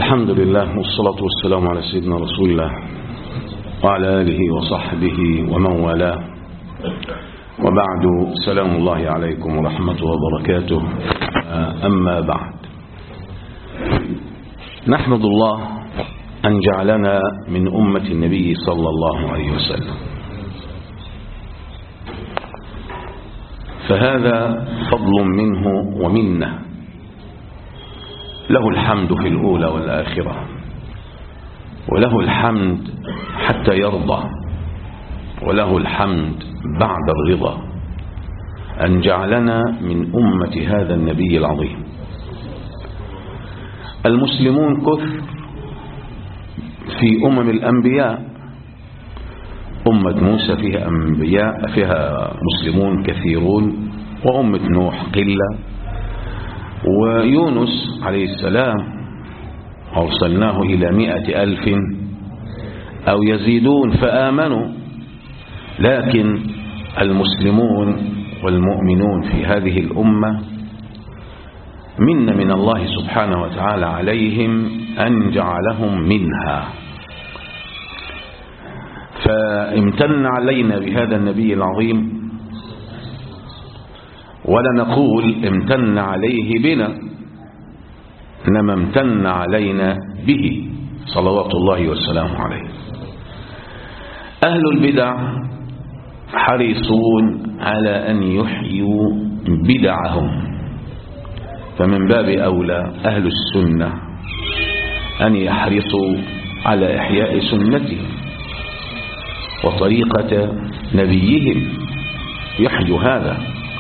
الحمد لله والصلاة والسلام على سيدنا رسول الله وعلى آله وصحبه ومن والاه وبعد سلام الله عليكم ورحمته وبركاته أما بعد نحمد الله أن جعلنا من أمة النبي صلى الله عليه وسلم فهذا فضل منه ومنه له الحمد في الأولى والآخرة وله الحمد حتى يرضى وله الحمد بعد الرضا أن جعلنا من أمة هذا النبي العظيم المسلمون كثر في أمم الأنبياء أمة موسى فيها أنبياء فيها مسلمون كثيرون وأمة نوح قلة ويونس عليه السلام أرسلناه إلى مئة ألف أو يزيدون فآمنوا لكن المسلمون والمؤمنون في هذه الأمة من من الله سبحانه وتعالى عليهم أن جعلهم منها فامتن علينا بهذا النبي العظيم ولا نقول امتن عليه بنا إنما امتن علينا به صلوات الله وسلامه عليه أهل البدع حريصون على أن يحيوا بدعهم فمن باب أولى أهل السنة أن يحرصوا على إحياء سنتهم وطريقة نبيهم يحيوا هذا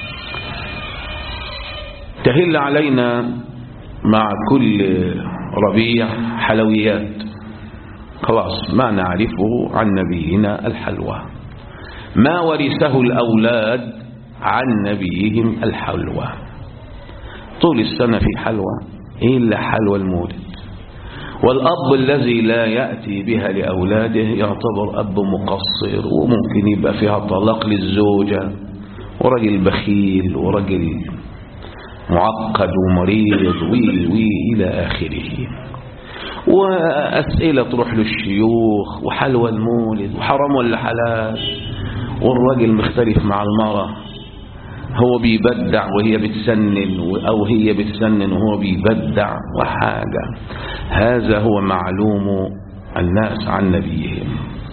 تهل علينا مع كل ربيع حلويات خلاص ما نعرفه عن نبينا الحلوى ما ورثه الأولاد عن نبيهم الحلوى طول السنة في حلوى إلا حلوى المولد والأب الذي لا يأتي بها لأولاده يعتبر أب مقصر وممكن يبقى فيها طلاق للزوجة ورجل بخيل ورجل معقد ومريض وي وي إلى آخره وأسئلة تروح للشيوخ وحلوى المولد وحرام ولا حلال والراجل مختلف مع المرأة هو بيبدع وهي بتسنن أو هي بتسنن وهو بيبدع وحاجة هذا هو معلوم الناس عن نبيهم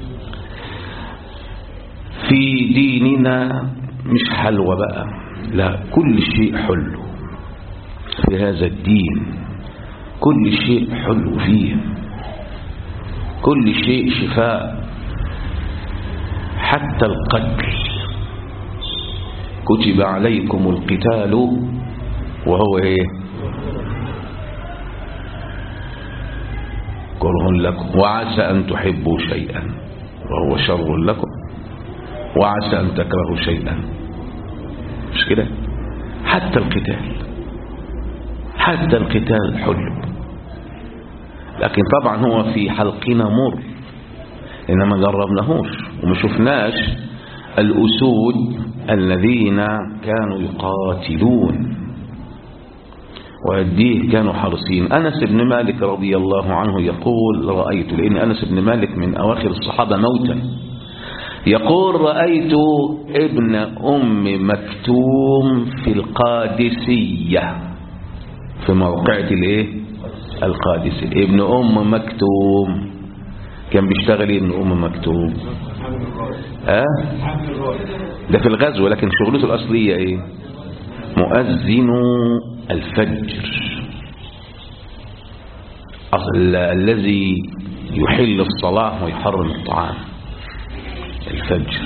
في ديننا مش حلوى بقى لا كل شيء حلو في هذا الدين كل شيء حلو فيه كل شيء شفاء حتى القتل كتب عليكم القتال وهو ايه كره لكم وعسى أن تحبوا شيئا وهو شر لكم وعسى أن تكرهوا شيئا مش كده حتى القتال حتى القتال حلو لكن طبعا هو في حلقنا مر إنما جربناهوش وما شفناش الأسود الذين كانوا يقاتلون ويديه كانوا حريصين أنس بن مالك رضي الله عنه يقول رأيت لأن أنس بن مالك من أواخر الصحابة موتا يقول رأيت ابن أم مكتوم في القادسية في موقعة الايه القادسية ابن أم مكتوم كان بيشتغل ابن أم مكتوم أه؟ ده في الغزو لكن شغلته الأصلية ايه مؤذن الفجر الذي يحل الصلاة ويحرم الطعام الفجر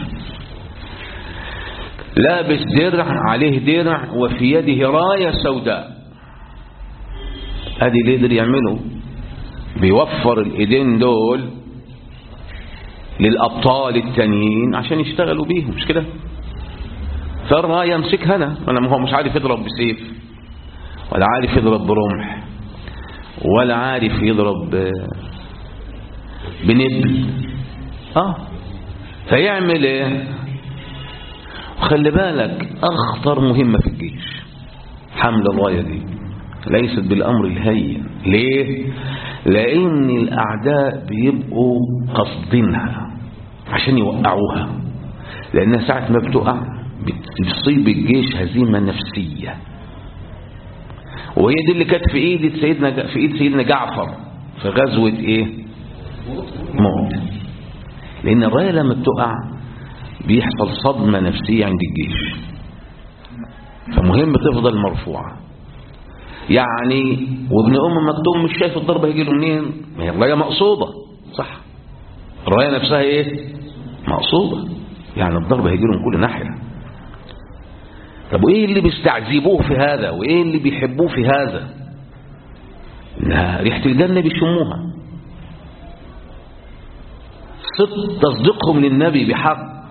لابس درع عليه درع وفي يده راية سوداء ادي اللي يقدر يعمله بيوفر الايدين دول للابطال التانيين عشان يشتغلوا بيهم مش كده فالرايه يمسكها انا انا هو مش عارف يضرب بسيف ولا عارف يضرب برمح ولا عارف يضرب بنبل اه فيعمل ايه وخلي بالك اخطر مهمه في الجيش حمل الرايه دي ليست بالأمر الهين ليه؟ لأن الأعداء بيبقوا قصدينها عشان يوقعوها لأنها ساعة ما بتقع بتصيب الجيش هزيمة نفسية وهي دي اللي كانت في ايد سيدنا في ايد سيدنا جعفر في غزوة ايه موت لان الراية لما بتقع بيحصل صدمة نفسية عند الجيش فمهم تفضل مرفوعة يعني وابن ام مكتوم مش شايف الضربة هيجي له منين ما هي الراية مقصودة صح الراية نفسها ايه مقصودة يعني الضربة هيجي له من كل ناحية طب وايه اللي بيستعذبوه في هذا وايه اللي بيحبوه في هذا انها ريحة الجنة بيشموها صدق تصديقهم للنبي بحق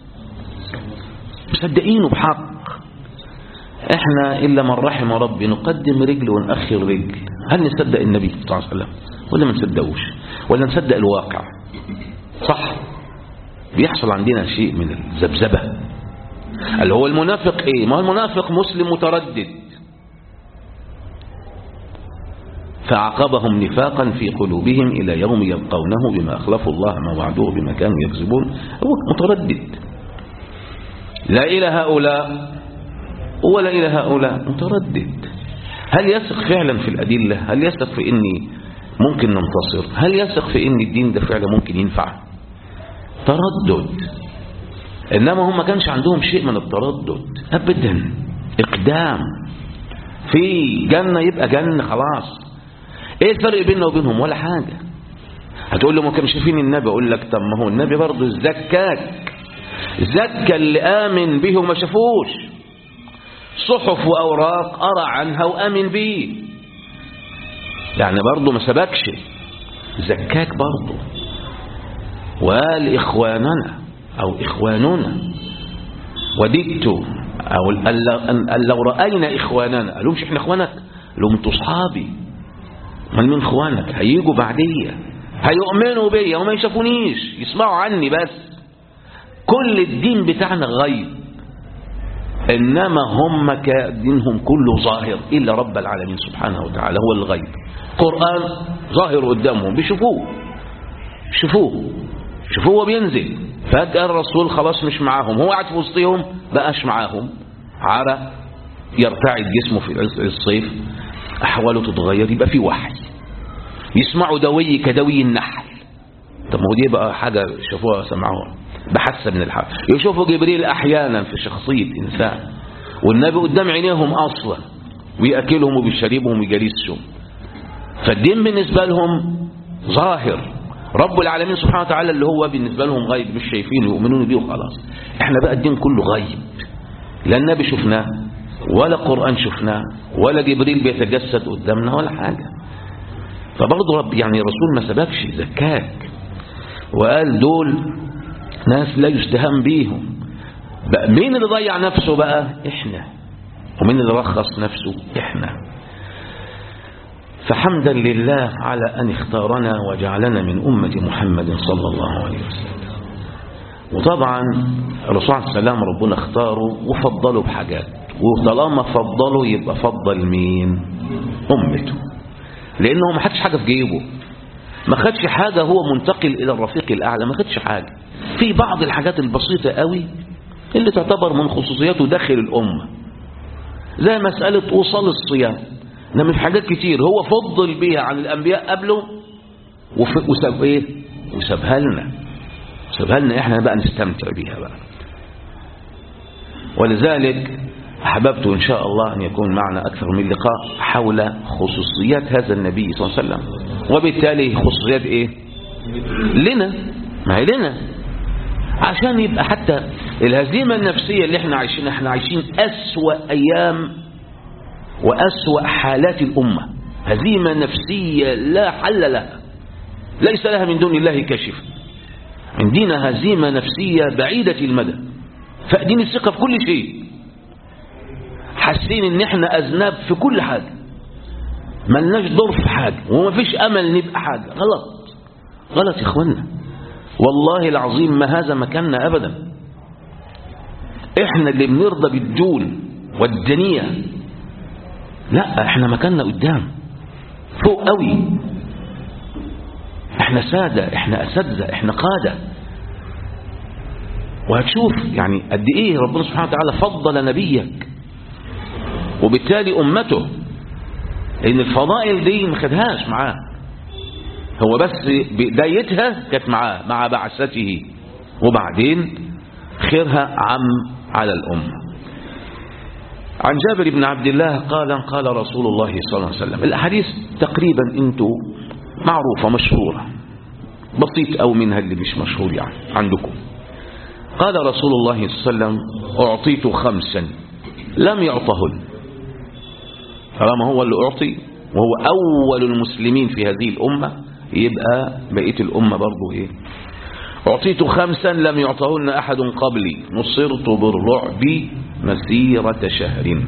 مصدقينه بحق احنا الا من رحم ربي نقدم رجل ونأخر رجل هل نصدق النبي صلى الله عليه وسلم ولا ما نصدقوش ولا نصدق الواقع صح بيحصل عندنا شيء من الذبذبه اللي هو المنافق ايه ما هو المنافق مسلم متردد فعقبهم نفاقا في قلوبهم إلى يوم يلقونه بما أخلفوا الله ما وعدوه بما كانوا يكذبون هو متردد لا إلى هؤلاء ولا إلى هؤلاء متردد هل يثق فعلا في الأدلة هل يثق في إني ممكن ننتصر هل يثق في إن الدين ده فعلا ممكن ينفع تردد إنما هم ما كانش عندهم شيء من التردد أبدا إقدام في جنة يبقى جنة خلاص إيه الفرق بيننا وبينهم ولا حاجة هتقول له ما كانوا شايفين النبي أقول لك طب ما هو النبي برضه زكاك زكى اللي آمن به وما شافوش صحف وأوراق أرى عنها وآمن به يعني برضه ما سبكش زكاك برضه وقال إخواننا أو إخواننا وددت أو أن لو رأينا إخواننا قالوا مش إحنا إخوانك قالوا أنتوا أصحابي من من إخوانك هيجوا بعدية هيؤمنوا بيا وما يشافونيش يسمعوا عني بس كل الدين بتاعنا غيب إنما هم دينهم كله ظاهر إلا رب العالمين سبحانه وتعالى هو الغيب قرآن ظاهر قدامهم بيشوفوه شوفوه شوفوه بينزل فجأة الرسول خلاص مش معاهم هو قاعد في وسطهم بقاش معاهم عرق يرتعد جسمه في الصيف أحواله تتغير يبقى في وحي يسمعوا دوي كدوي النحل طب ما هو دي بقى حاجة شافوها سمعوها بحسب من الحق يشوفوا جبريل أحيانا في شخصية إنسان والنبي قدام عينيهم أصلا ويأكلهم وبيشربهم ويجالسهم فالدين بالنسبة لهم ظاهر رب العالمين سبحانه وتعالى اللي هو بالنسبة لهم غيب مش شايفينه يؤمنون بيه وخلاص احنا بقى الدين كله غيب لا النبي شفناه ولا قرآن شفناه ولا جبريل بيتجسد قدامنا ولا حاجة فبرضه رب يعني الرسول ما سبكش زكاك وقال دول ناس لا يستهان بيهم بقى مين اللي ضيع نفسه بقى احنا ومين اللي رخص نفسه احنا فحمدا لله على أن اختارنا وجعلنا من أمة محمد صلى الله عليه وسلم وطبعا الرسول عليه السلام ربنا اختاره وفضله بحاجات وطالما فضله يبقى فضل مين أمته لأنه ما خدش حاجة في جيبه ما خدش حاجة هو منتقل إلى الرفيق الأعلى ما خدش حاجة في بعض الحاجات البسيطة قوي اللي تعتبر من خصوصياته داخل الأمة زي مسألة وصال الصيام انما في حاجات كتير هو فضل بيها عن الانبياء قبله وساب ايه وسابها لنا سابها لنا احنا بقى نستمتع بيها بقى ولذلك احببت ان شاء الله ان يكون معنا اكثر من لقاء حول خصوصيات هذا النبي صلى الله عليه وسلم وبالتالي خصوصيات ايه لنا ما هي لنا عشان يبقى حتى الهزيمه النفسيه اللي احنا عايشينها احنا عايشين اسوا ايام وأسوأ حالات الأمة هزيمة نفسية لا حل لها ليس لها من دون الله كاشف عندنا هزيمة نفسية بعيدة المدى فأدين الثقة في كل شيء حاسين ان احنا أذناب في كل حاجة ملناش دور في حاجة وما فيش أمل نبقى حاجة غلط غلط يا إخوانا والله العظيم ما هذا مكاننا أبدا احنا اللي بنرضى بالدون والدنيا لا احنا مكاننا قدام فوق قوي احنا سادة احنا أساتذة احنا قادة وهتشوف يعني قد ايه ربنا سبحانه وتعالى فضل نبيك وبالتالي أمته لأن الفضائل دي ما خدهاش معاه هو بس بدايتها كانت معاه مع بعثته وبعدين خيرها عم على الأمة عن جابر بن عبد الله قال قال رسول الله صلى الله عليه وسلم الأحاديث تقريبا انتوا معروفة مشهورة بسيط أو منها اللي مش مشهور يعني عندكم قال رسول الله صلى الله عليه وسلم أعطيت خمسا لم يعطهن طالما هو اللي أعطي وهو أول المسلمين في هذه الأمة يبقى بقية الأمة برضو إيه أعطيت خمسا لم يعطهن أحد قبلي نصرت بالرعب مسيرة شهر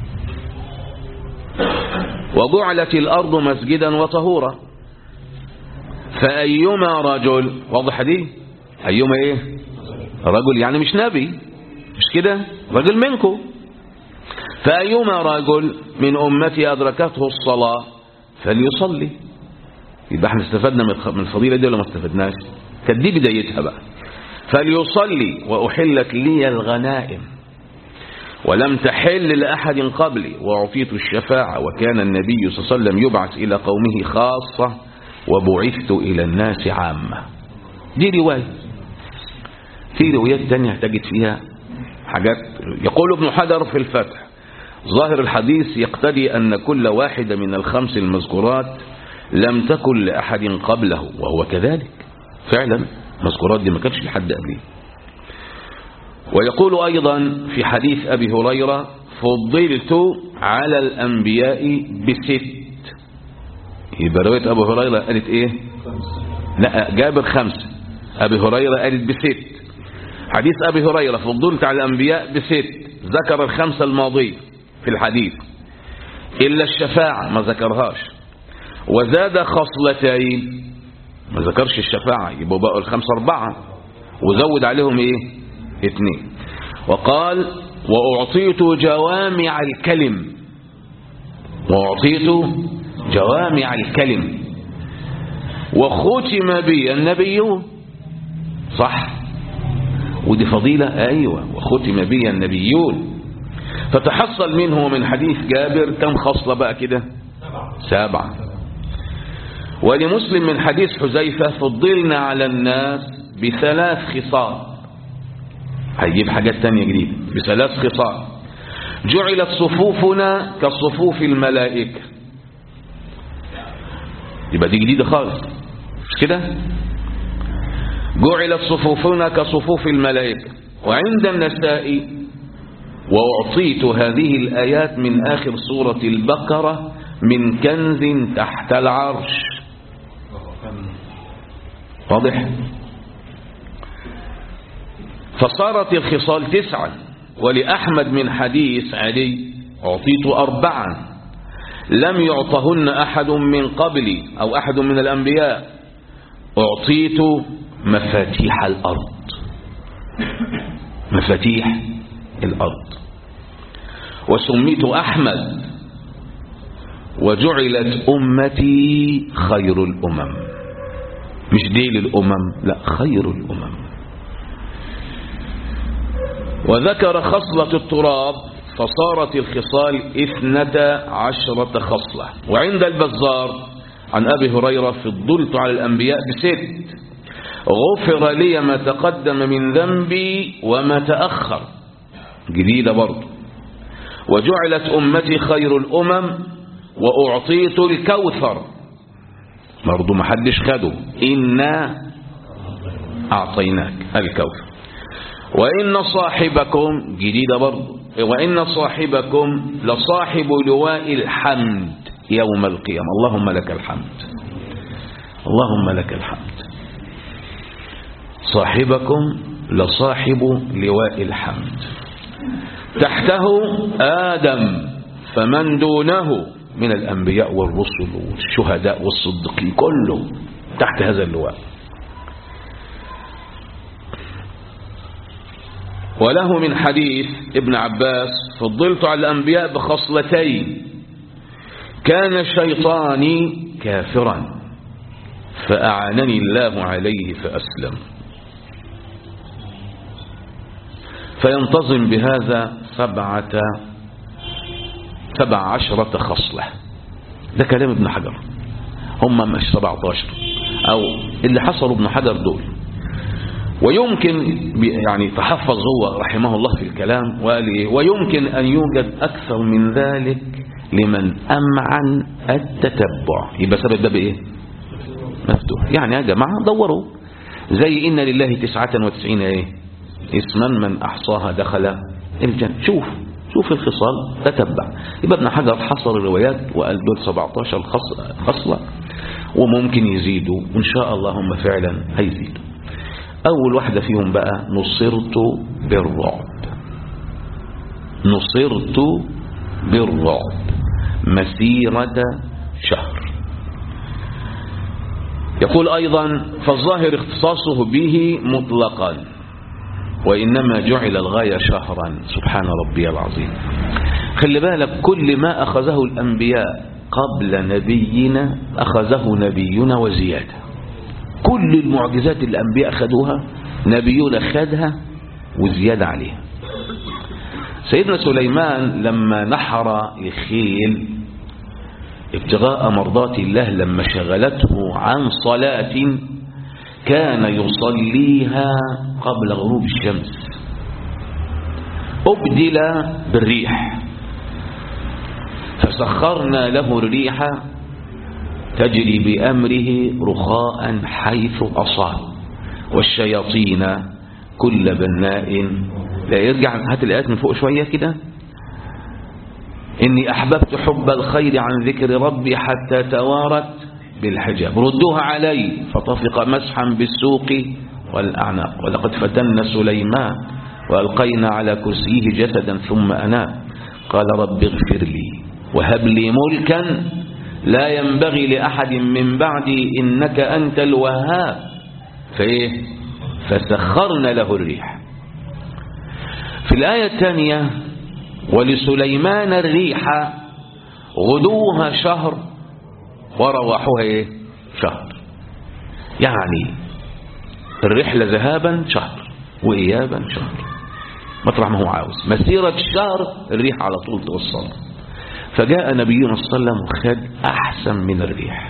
وجعلت الأرض مسجدا وطهورا فأيما رجل واضح دي أيما إيه رجل يعني مش نبي مش كده رجل منكم فأيما رجل من أمتي أدركته الصلاة فليصلي يبقى احنا استفدنا من الفضيلة دي ولا ما استفدناش كانت دي بدايتها بقى فليصلي وأحلت لي الغنائم ولم تحل لأحد قبلي وأعطيت الشفاعة وكان النبي صلى الله عليه وسلم يبعث إلى قومه خاصة وبعثت إلى الناس عامة دي رواية في روايات تانية تجد فيها حاجات يقول ابن حجر في الفتح ظاهر الحديث يقتضي أن كل واحدة من الخمس المذكورات لم تكن لأحد قبله وهو كذلك فعلا المذكورات دي ما كانش لحد قبله ويقول أيضا في حديث أبي هريرة فضلت على الأنبياء بست يبقى رواية أبو هريرة قالت إيه لا جابر خمسة أبي هريرة قالت بست حديث أبي هريرة فضلت على الأنبياء بست ذكر الخمسة الماضية في الحديث إلا الشفاعة ما ذكرهاش وزاد خصلتين ما ذكرش الشفاعة يبقوا بقوا الخمسة أربعة وزود عليهم إيه اثنين وقال وأعطيت جوامع الكلم وأعطيت جوامع الكلم وختم بي النبيون صح ودي فضيلة أيوة وختم بي النبيون فتحصل منه من حديث جابر كم خصلة بقى كده سبعة ولمسلم من حديث حذيفة فضلنا على الناس بثلاث خصال هيجيب حاجات تانية جديدة بثلاث خصال جعلت صفوفنا كصفوف الملائكة يبقى دي جديدة خالص مش كده جعلت صفوفنا كصفوف الملائكة وعند النساء وأعطيت هذه الآيات من آخر سورة البقرة من كنز تحت العرش واضح فصارت الخصال تسعا ولأحمد من حديث علي أعطيت أربعا لم يعطهن أحد من قبلي أو أحد من الأنبياء أعطيت مفاتيح الأرض مفاتيح الأرض وسميت أحمد وجعلت أمتي خير الأمم مش ديل الأمم لا خير الأمم وذكر خصلة التراب فصارت الخصال اثنتا عشرة خصلة وعند البزار عن أبي هريرة فضلت على الأنبياء بست غفر لي ما تقدم من ذنبي وما تأخر جديدة برضه وجعلت أمتي خير الأمم وأعطيت الكوثر برضه ما حدش خده إنا أعطيناك الكوثر وإن صاحبكم جديدة برضه وإن صاحبكم لصاحب لواء الحمد يوم القيامة اللهم لك الحمد اللهم لك الحمد صاحبكم لصاحب لواء الحمد تحته آدم فمن دونه من الأنبياء والرسل والشهداء والصديقين كله تحت هذا اللواء وله من حديث ابن عباس فضلت على الأنبياء بخصلتين كان شيطاني كافرا فأعانني الله عليه فأسلم فينتظم بهذا سبعة سبع عشرة خصلة ده كلام ابن حجر هم مش 17 أو اللي حصلوا ابن حجر دول ويمكن يعني تحفظ هو رحمه الله في الكلام وقال إيه ويمكن أن يوجد أكثر من ذلك لمن أمعن التتبع يبقى سبب ده بإيه مفتوح يعني يا جماعة دوروا زي إن لله تسعة وتسعين إيه اسما من أحصاها دخل الجنة شوف شوف الخصال تتبع يبقى ابن حجر حصر الروايات وقال دول 17 خصلة وممكن يزيدوا وإن شاء الله هم فعلا هيزيدوا أول واحدة فيهم بقى نصرت بالرعب نصرت بالرعب مسيرة شهر يقول أيضا فالظاهر اختصاصه به مطلقا وإنما جعل الغاية شهرا سبحان ربي العظيم خلي بالك كل ما أخذه الأنبياء قبل نبينا أخذه نبينا وزيادة كل المعجزات اللي الأنبياء أخذوها نبينا خدها وزيادة عليها سيدنا سليمان لما نحر الخيل ابتغاء مرضات الله لما شغلته عن صلاة كان يصليها قبل غروب الشمس أبدل بالريح فسخرنا له الريح تجري بأمره رخاء حيث أصاب والشياطين كل بناء لا يرجع هات الآيات من فوق شوية كده إني أحببت حب الخير عن ذكر ربي حتى توارت بالحجاب ردوها علي فطفق مسحا بالسوق والأعناق ولقد فتنا سليمان وألقينا على كرسيه جسدا ثم أناب قال رب اغفر لي وهب لي ملكا لا ينبغي لأحد من بعدي إنك أنت الوهاب فإيه فسخرنا له الريح في الآية الثانية ولسليمان الريح غدوها شهر ورواحها ايه شهر يعني الرحلة ذهابا شهر وإيابا شهر مطرح ما هو عاوز مسيرة شهر الريح على طول توصل فجاء نبينا صلى الله عليه وسلم وخد أحسن من الريح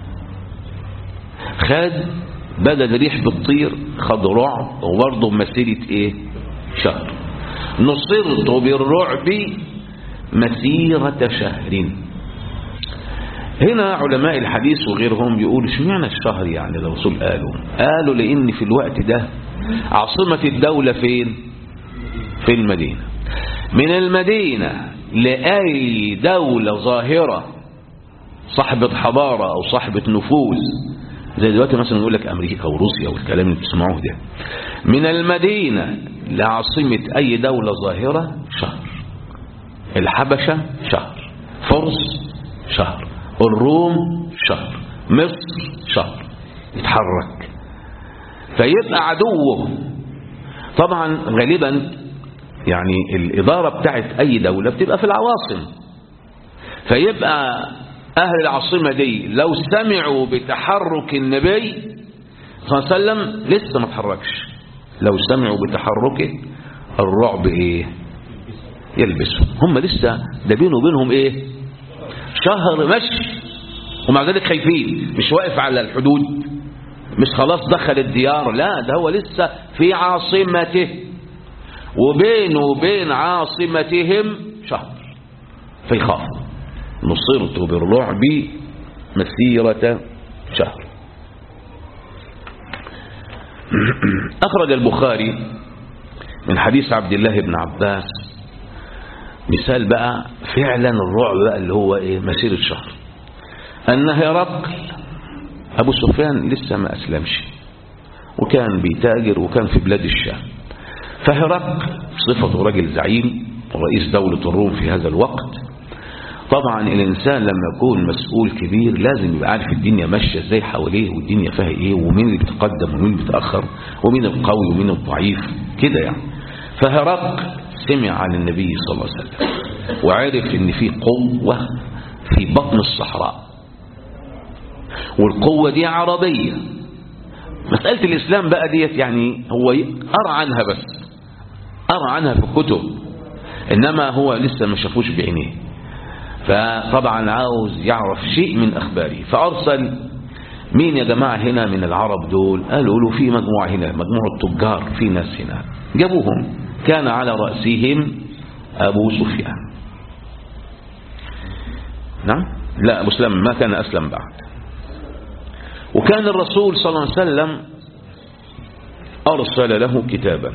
خد بدل الريح بتطير خد رعب وبرضه مسيرة ايه شهر نصرت بالرعب مسيرة شهر هنا علماء الحديث وغيرهم يقولوا اشمعنى الشهر يعني الرسول قالوا قالوا لان في الوقت ده عاصمة الدولة فين في المدينة من المدينة لأي دولة ظاهرة صاحبة حضارة أو صاحبة نفوذ زي دلوقتي مثلا يقول لك أمريكا وروسيا والكلام اللي بتسمعوه ده من المدينة لعاصمة أي دولة ظاهرة شهر الحبشة شهر فرس شهر الروم شهر مصر شهر يتحرك فيبقى عدوه طبعا غالبا يعني الإدارة بتاعت أي دولة بتبقى في العواصم فيبقى أهل العاصمة دي لو سمعوا بتحرك النبي صلى الله عليه وسلم لسه ما تحركش لو سمعوا بتحركه الرعب ايه يلبسهم هم لسه ده بينه وبينهم ايه شهر مشي ومع ذلك خايفين مش واقف على الحدود مش خلاص دخل الديار لا ده هو لسه في عاصمته وبينه وبين عاصمتهم شهر فيخافوا نصرت بالرعب مسيرة شهر أخرج البخاري من حديث عبد الله بن عباس مثال بقى فعلا الرعب بقى اللي هو ايه مسيرة شهر أن هرقل أبو سفيان لسه ما أسلمش وكان بيتاجر وكان في بلاد الشام فهرقل صفته راجل زعيم ورئيس دولة الروم في هذا الوقت طبعا الإنسان لما يكون مسؤول كبير لازم يبقى عارف الدنيا ماشية ازاي حواليه والدنيا فيها ايه ومين اللي بيتقدم ومين اللي بيتأخر ومين القوي ومين الضعيف كده يعني فهرقل سمع عن النبي صلى الله عليه وسلم وعرف ان في قوة في بطن الصحراء والقوة دي عربية مسألة الإسلام بقى ديت يعني هو أرى عنها بس أرى عنها في الكتب إنما هو لسه ما شافوش بعينيه فطبعا عاوز يعرف شيء من أخباره فأرسل مين يا جماعة هنا من العرب دول قالوا له في مجموعة هنا مجموعة تجار في ناس هنا جابوهم كان على رأسهم أبو سفيان نعم لا أبو سلم ما كان أسلم بعد وكان الرسول صلى الله عليه وسلم أرسل له كتابا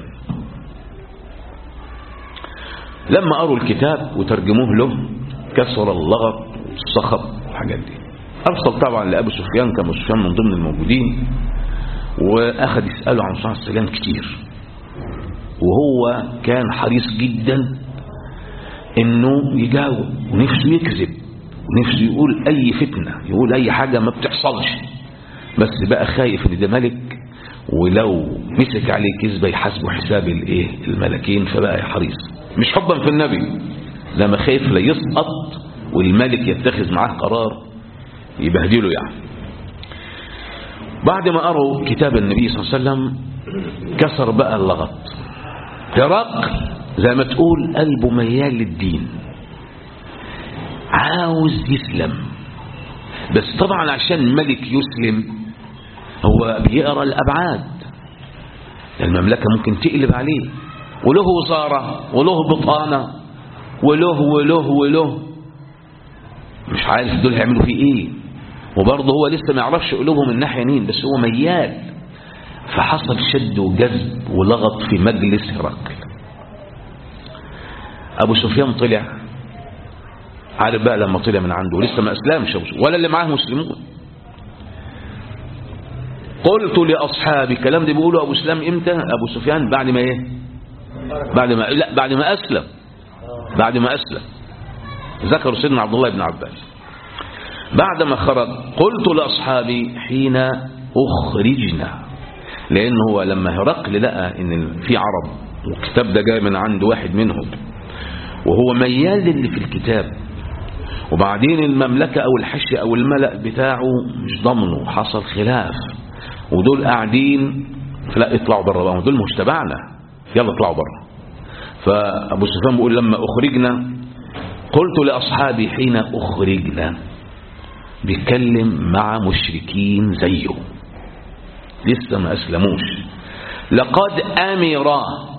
لما قروا الكتاب وترجموه له كسر اللغط والصخب والحاجات دي أرسل طبعا لأبو سفيان كان أبو سفيان من ضمن الموجودين وأخذ يسأله عن صلى الله عليه وسلم كتير وهو كان حريص جدا انه يجاوب ونفسه يكذب ونفسه يقول اي فتنة يقول اي حاجة ما بتحصلش بس بقى خايف ان ده ملك ولو مسك عليه كذبة يحاسبه حساب الايه الملكين فبقى حريص مش حبا في النبي لما خايف لا يسقط والملك يتخذ معاه قرار يبهدله يعني بعد ما قروا كتاب النبي صلى الله عليه وسلم كسر بقى اللغط هرقل زي ما تقول قلبه ميال للدين عاوز يسلم بس طبعا عشان الملك يسلم هو بيقرا الابعاد المملكه ممكن تقلب عليه وله وزاره وله بطانه وله وله وله مش عارف دول هيعملوا فيه ايه وبرضه هو لسه ما يعرفش قلوبهم من ناحيه مين بس هو ميال فحصل شد وجذب ولغط في مجلس هرقل ابو سفيان طلع عارف بقى لما طلع من عنده لسه ما اسلمش ولا اللي معاه مسلمون قلت لاصحابي الكلام ده بيقوله ابو سلام امتى ابو سفيان بعد ما ايه بعد ما لا بعد ما اسلم بعد ما اسلم ذكر سيدنا عبد الله بن عباس بعد ما خرج قلت لاصحابي حين اخرجنا لان هو لما هرقل لقى ان في عرب والكتاب ده جاي من عند واحد منهم وهو ميال للي في الكتاب وبعدين المملكة او الحش او الملأ بتاعه مش ضمنه حصل خلاف ودول قاعدين فلا اطلعوا بره بقى دول مش تبعنا يلا اطلعوا بره فابو سفيان بيقول لما اخرجنا قلت لاصحابي حين اخرجنا بيتكلم مع مشركين زيه لسه ما أسلموش لقد أمر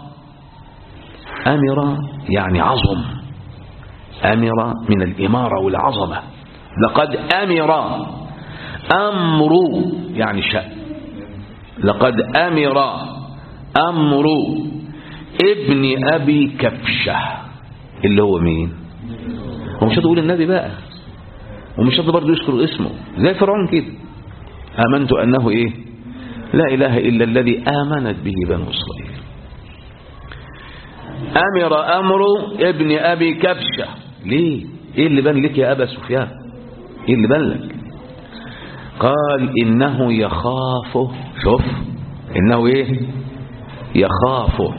أمر يعني عظم أمر من الإمارة والعظمة لقد أمر أمر يعني شأن لقد أمر أمر ابن أبي كبشة اللي هو مين هو مش هتقول النبي بقى ومش هتقول برضه يذكر اسمه زي فرعون كده آمنت أنه إيه لا إله إلا الذي آمنت به بنو إسرائيل أمر أمر ابن أبي كبشة ليه إيه اللي بان لك يا أبا سفيان إيه اللي بان لك قال إنه يخافه شوف إنه إيه يخافه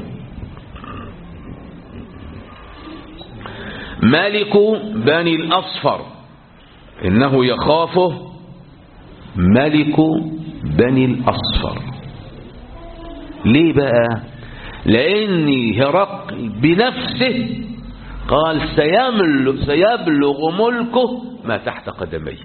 ملك بني الأصفر إنه يخافه ملك بني الأصفر ليه بقى لأن هرقل بنفسه قال سيملك سيبلغ ملكه ما تحت قدميه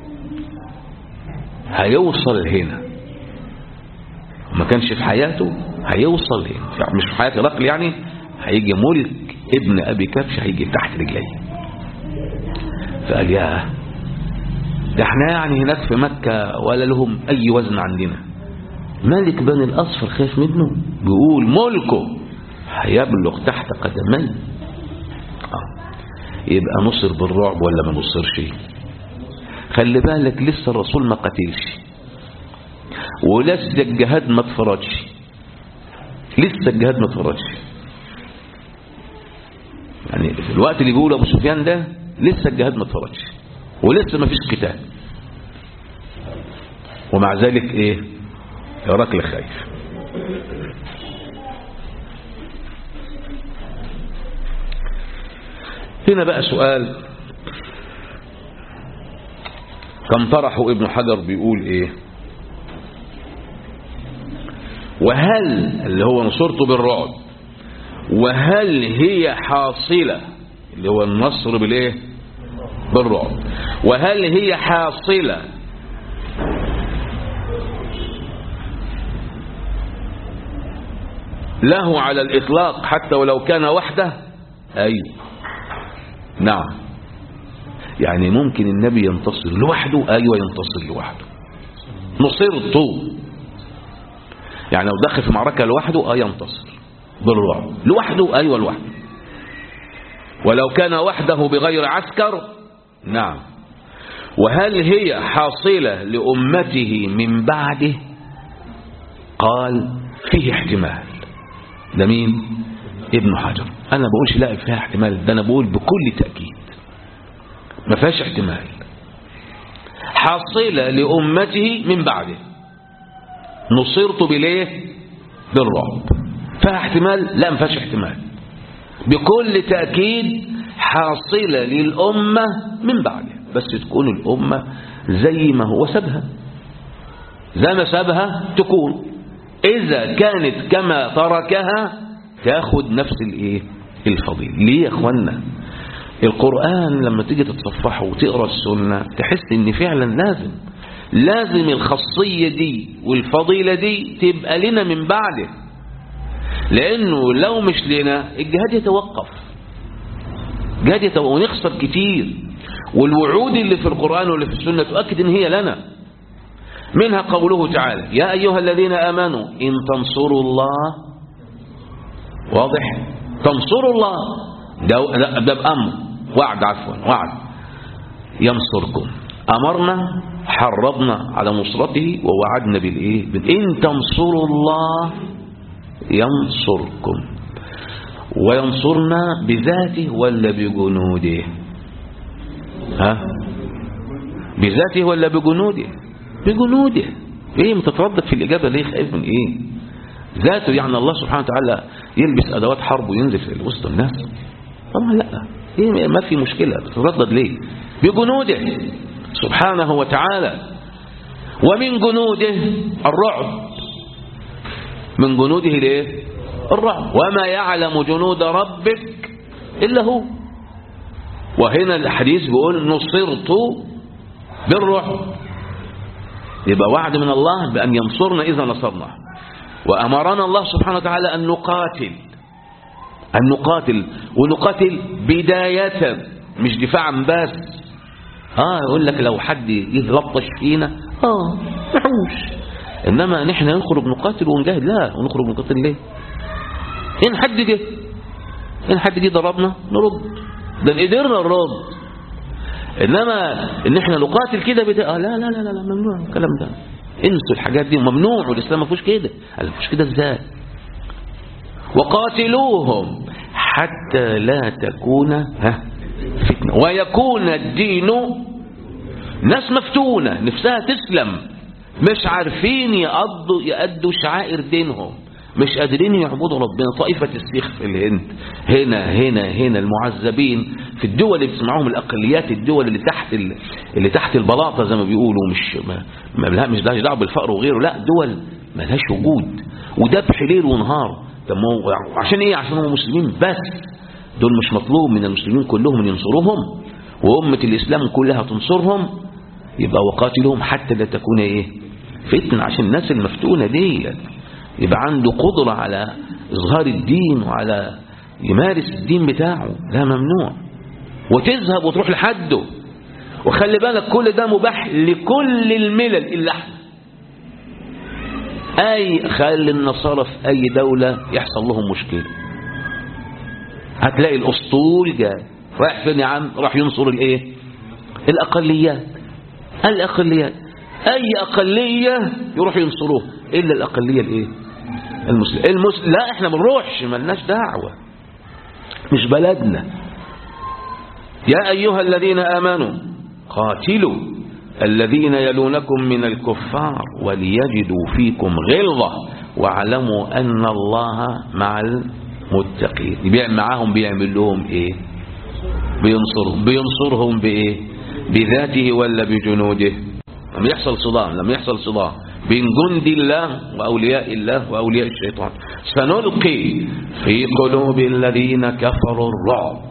هيوصل هنا ما كانش في حياته هيوصل هنا يعني مش في حياة هرقل يعني هيجي ملك ابن أبي كبش هيجي تحت رجليه فقال ياه ده احنا يعني هناك في مكة ولا لهم أي وزن عندنا ملك بني الأصفر خايف منه بيقول ملكه هيبلغ تحت قدمي آه. يبقى نصر بالرعب ولا ما نصرش خلي بالك لسه الرسول ما قتلش ولسه الجهاد ما اتفرجش لسه الجهاد ما اتفرجش يعني في الوقت اللي بيقول ابو سفيان ده لسه الجهاد ما اتفرجش ولسه ما فيش قتال ومع ذلك ايه هرقل خايف هنا بقى سؤال كم طرحوا ابن حجر بيقول ايه وهل اللي هو نصرته بالرعب وهل هي حاصلة اللي هو النصر بالايه بالرعب وهل هي حاصلة له على الإطلاق حتى ولو كان وحده أيوه نعم يعني ممكن النبي ينتصر لوحده أيوة ينتصر لوحده نصرته يعني لو دخل في معركة لوحده أه ينتصر بالرعب لوحده أيوة لوحده ولو كان وحده بغير عسكر نعم وهل هي حاصلة لأمته من بعده قال فيه احتمال ده مين ابن حجر انا بقولش لا فيها احتمال ده انا بقول بكل تأكيد ما فيهاش احتمال حاصلة لأمته من بعده نصرت بليه بالرعب فيها احتمال لا ما فيهاش احتمال بكل تأكيد حاصلة للأمة من بعده بس تكون الأمة زي ما هو سابها زي ما سابها تكون إذا كانت كما تركها تاخد نفس الايه الفضيل ليه يا اخوانا القرآن لما تيجي تتصفحه وتقرأ السنة تحس ان فعلا لازم لازم الخاصية دي والفضيلة دي تبقى لنا من بعده لانه لو مش لنا الجهاد يتوقف الجهاد يتوقف ونخسر كتير والوعود اللي في القرآن واللي في السنة تؤكد ان هي لنا منها قوله تعالى يا أيها الذين آمنوا إن تنصروا الله واضح تنصروا الله ده, ده, ده بأمر وعد عفوا وعد ينصركم أمرنا حرضنا على نصرته ووعدنا بالإيه إن تنصروا الله ينصركم وينصرنا بذاته ولا بجنوده ها بذاته ولا بجنوده بجنوده ايه متتردد في الإجابة ليه خايف من ايه ذاته يعني الله سبحانه وتعالى يلبس أدوات حرب وينزل في وسط الناس طبعا لا إيه ما في مشكلة تتردد ليه بجنوده سبحانه وتعالى ومن جنوده الرعب من جنوده ليه الرعب وما يعلم جنود ربك إلا هو وهنا الحديث بيقول نصرت بالرعب يبقى وعد من الله بأن ينصرنا إذا نصرنا وأمرنا الله سبحانه وتعالى أن نقاتل أن نقاتل ونقاتل بداية مش دفاعا بس آه يقول لك لو حد يلطش فينا آه نحوش إنما نحن نخرج نقاتل ونجاهد لا ونخرج نقاتل ليه إن حد جه إن حد جه ضربنا نرد ده قدرنا نرد إنما إن إحنا نقاتل كده بدا... آه لا لا لا لا ممنوع الكلام ده انسوا الحاجات دي ممنوع والإسلام ما فيهوش كده قال ما فيهوش كده ازاي وقاتلوهم حتى لا تكون ها فتنة ويكون الدين ناس مفتونة نفسها تسلم مش عارفين يقضوا يأدوا شعائر دينهم مش قادرين يعبدوا ربنا طائفة السيخ في الهند هنا هنا هنا المعذبين في الدول اللي بتسمعوهم الأقليات الدول اللي تحت اللي تحت البلاطة زي ما بيقولوا مش ما ما لا مش ده دعوه بالفقر وغيره لا دول ما لهاش وجود وذبح ليل ونهار طب عشان ايه عشان هم مسلمين بس دول مش مطلوب من المسلمين كلهم ان ينصروهم وأمة الإسلام كلها تنصرهم يبقى وقاتلهم حتى لا تكون ايه فتنة عشان الناس المفتونة دي يبقى عنده قدرة على إظهار الدين وعلى يمارس الدين بتاعه لا ممنوع وتذهب وتروح لحده وخلي بالك كل ده مباح لكل الملل إلا احنا أي خلي النصارى في أي دولة يحصل لهم مشكلة هتلاقي الأسطول جاي رايح فين يا عم راح ينصر الايه الأقليات الأقليات أي أقلية يروح ينصروه إلا الأقلية الإيه المسلم المسلم لا إحنا بنروحش ملناش دعوة مش بلدنا يا أيها الذين آمنوا قاتلوا الذين يلونكم من الكفار وليجدوا فيكم غلظة واعلموا أن الله مع المتقين بيعمل معاهم بيعمل لهم إيه بينصرهم بينصرهم بإيه بذاته ولا بجنوده لم يحصل صدام لم يحصل صدام بين جند الله وأولياء الله وأولياء الشيطان سنلقي في قلوب الذين كفروا الرعب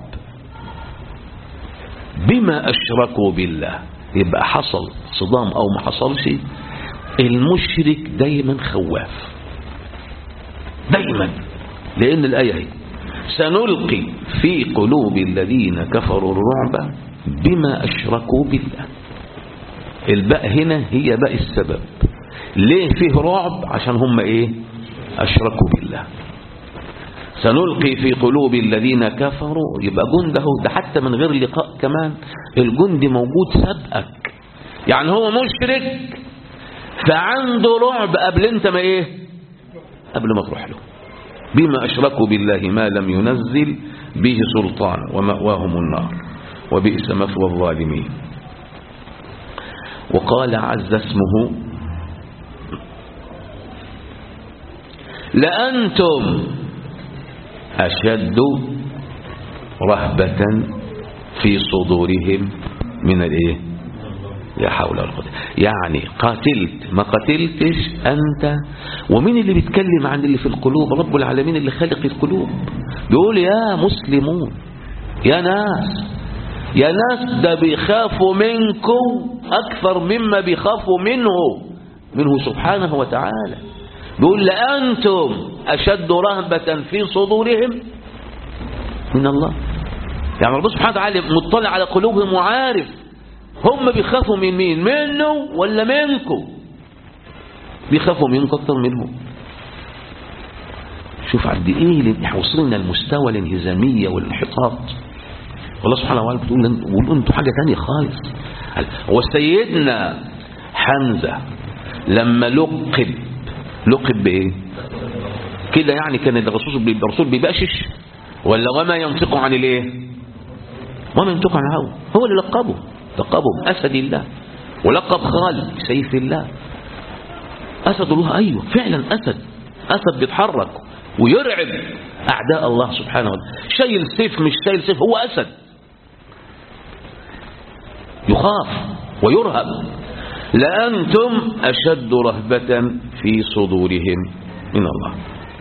بما أشركوا بالله يبقى حصل صدام أو ما حصلش المشرك دايما خواف دايما لأن الآية هي سنلقي في قلوب الذين كفروا الرعب بما أشركوا بالله الباء هنا هي باء السبب ليه فيه رعب عشان هم ايه أشركوا بالله سنلقي في قلوب الذين كفروا يبقى جنده ده حتى من غير لقاء كمان الجند موجود سبقك يعني هو مشرك فعنده رعب قبل انت ما ايه قبل ما تروح له بما أشركوا بالله ما لم ينزل به سلطان ومأواهم النار وبئس مثوى الظالمين وقال عز اسمه لأنتم أشد رهبة في صدورهم من الايه لا حول ولا قوه يعني قاتلت ما قتلتش أنت ومين اللي بيتكلم عن اللي في القلوب رب العالمين اللي خالق القلوب بيقول يا مسلمون يا ناس يا ناس ده بيخافوا منكم أكثر مما بيخافوا منه منه سبحانه وتعالى بيقول لأنتم أشد رهبة في صدورهم من الله يعني ربنا سبحانه وتعالى مطلع على قلوبهم وعارف هم بيخافوا من مين منه ولا منكم بيخافوا منكم أكثر منهم شوف عند ايه اللي احنا وصلنا لمستوى الانهزامية والانحطاط والله سبحانه وتعالى بتقول بيقول انتوا حاجة تانية خالص هو سيدنا حمزة لما لقب لقب بايه كده يعني كان الرسول الرسول بيبقشش ولا وما ينطق عن الايه وما ينطق عن الهوى هو اللي لقبه لقبه اسد الله ولقب خالد سيف الله اسد الله ايوه فعلا اسد اسد بيتحرك ويرعب اعداء الله سبحانه وتعالى شايل سيف مش شايل سيف هو اسد يخاف ويرهب لأنتم أشد رهبة في صدورهم من الله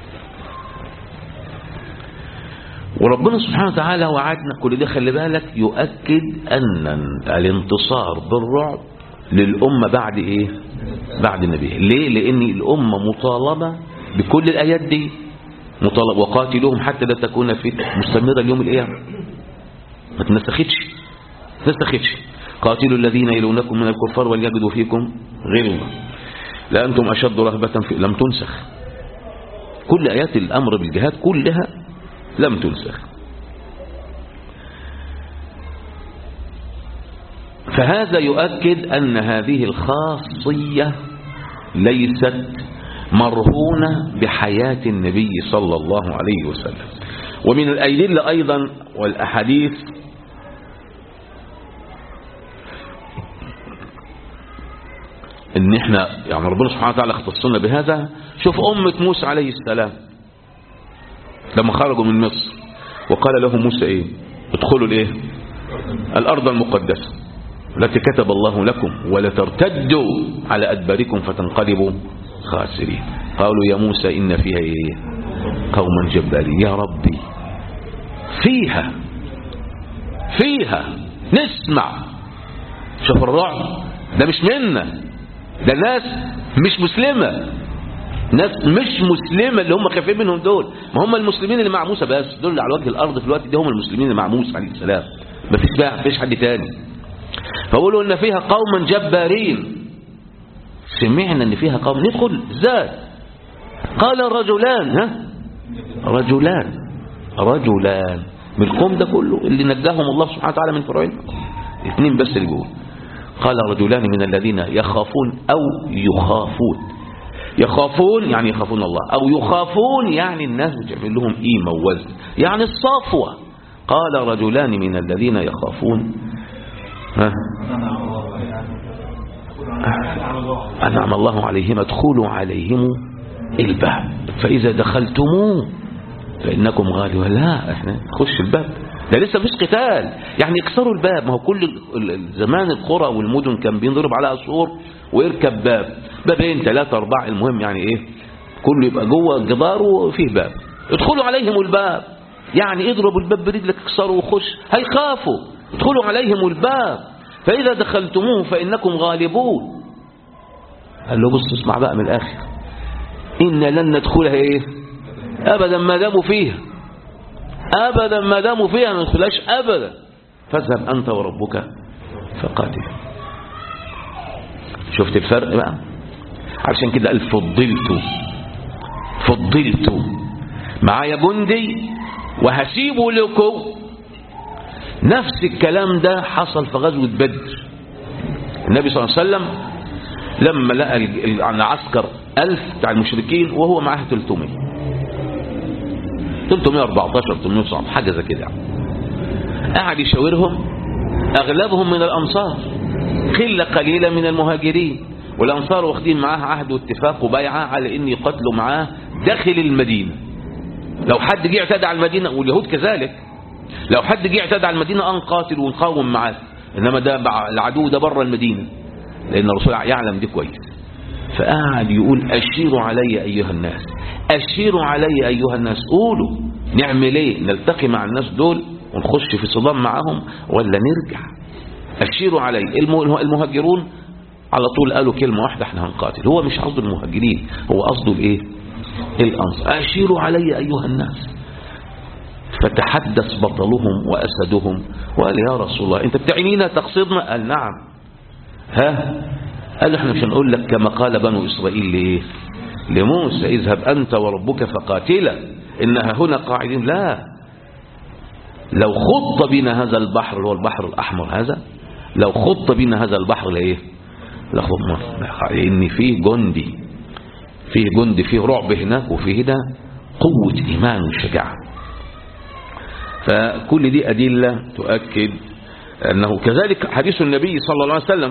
وربنا سبحانه وتعالى وعدنا كل ده خلي بالك يؤكد أن الانتصار بالرعب للأمة بعد إيه بعد النبي ليه لأن الأمة مطالبة بكل الآيات دي مطالبة وقاتلوهم حتى لا تكون فتنة مستمرة اليوم القيامة ما تنسختش ما تنسختش قاتلوا الذين يلونكم من الكفار وليجدوا فيكم غلظة لأنتم أشد رهبة في لم تنسخ كل آيات الأمر بالجهاد كلها لم تنسخ فهذا يؤكد أن هذه الخاصية ليست مرهونة بحياة النبي صلى الله عليه وسلم ومن الأدلة أيضا والأحاديث ان احنا يعني ربنا سبحانه وتعالى اختصنا بهذا شوف أمة موسى عليه السلام لما خرجوا من مصر وقال لهم موسى ايه ادخلوا الايه الارض المقدسة التي كتب الله لكم ولا ترتدوا على ادباركم فتنقلبوا خاسرين قالوا يا موسى ان فيها ايه قوما جبارين يا ربي فيها فيها نسمع شوف الرعب ده مش منا ده ناس مش مسلمة ناس مش مسلمة اللي هم خايفين منهم دول ما هم المسلمين اللي مع موسى بس دول اللي على وجه الأرض في الوقت ده هم المسلمين اللي مع موسى عليه السلام ما فيش بقى فيش حد تاني فقولوا ان فيها قوما جبارين سمعنا ان فيها قوم ندخل ازاي قال الرجلان ها رجلان رجلان من القوم ده كله اللي نجاهم الله سبحانه وتعالى من فرعون اثنين بس اللي جوه قال رجلان من الذين يخافون أو يخافون يخافون يعني يخافون الله أو يخافون يعني الناس بتعمل لهم قيمة ووزن يعني الصفوة قال رجلان من الذين يخافون ها أنعم الله عليهم ادخلوا عليهم الباب فإذا دخلتموه فإنكم غالبون لا احنا نخش الباب ده لسه مفيش قتال يعني يكسروا الباب ما هو كل ال- ال- زمان القرى والمدن كان بينضرب عليها سور ويركب باب بابين ثلاثة أربعة المهم يعني إيه كله يبقى جوه الجدار وفيه باب ادخلوا عليهم الباب يعني اضربوا الباب برجلك اكسروا وخش هيخافوا ادخلوا عليهم الباب فإذا دخلتموه فإنكم غالبون قال له بص اسمع بقى من الآخر إن لن ندخلها إيه أبدا ما داموا فيها أبدا ما داموا فيها ما ندخلهاش أبدا فاذهب أنت وربك فقاتل شفت الفرق بقى عشان كده قال فضلت فضلت معايا جندي وهسيبه لكم نفس الكلام ده حصل في غزوة بدر النبي صلى الله عليه وسلم لما لقى ال- ال- العسكر ألف بتاع المشركين وهو معاه 300 314 319 حاجة زي كده يعني. قعد يشاورهم أغلبهم من الأنصار قلة قليلة من المهاجرين والأنصار واخدين معاه عهد واتفاق وبيعة على إن يقاتلوا معاه داخل المدينة لو حد جه اعتدى على المدينة واليهود كذلك لو حد جه اعتدى على المدينة أنقاتل ونقاوم معاه إنما ده بع- العدو ده بره المدينة لأن الرسول يعلم دي كويس فقعد يقول أشيروا علي أيها الناس أشيروا علي أيها الناس قولوا نعمل ايه نلتقي مع الناس دول ونخش في صدام معهم ولا نرجع أشيروا علي الم- المهاجرون على طول قالوا كلمة واحدة احنا هنقاتل هو مش قصده المهاجرين هو قصده الايه الأنصار أشيروا علي أيها الناس فتحدث بطلهم وأسدهم وقال يا رسول الله أنت بتعنينا تقصدنا قال نعم ها قال احنا مش هنقول لك كما قال بنو إسرائيل لإيه لموسى اذهب أنت وربك فقاتلا إنها هنا قاعدين لا لو خط بنا هذا البحر اللي هو البحر الأحمر هذا لو خط بنا هذا البحر لإيه لخضنا إن فيه جندي فيه جندي فيه رعب هناك وفيه هنا قوة إيمان وشجاعة فكل دي أدلة تؤكد أنه كذلك حديث النبي صلى الله عليه وسلم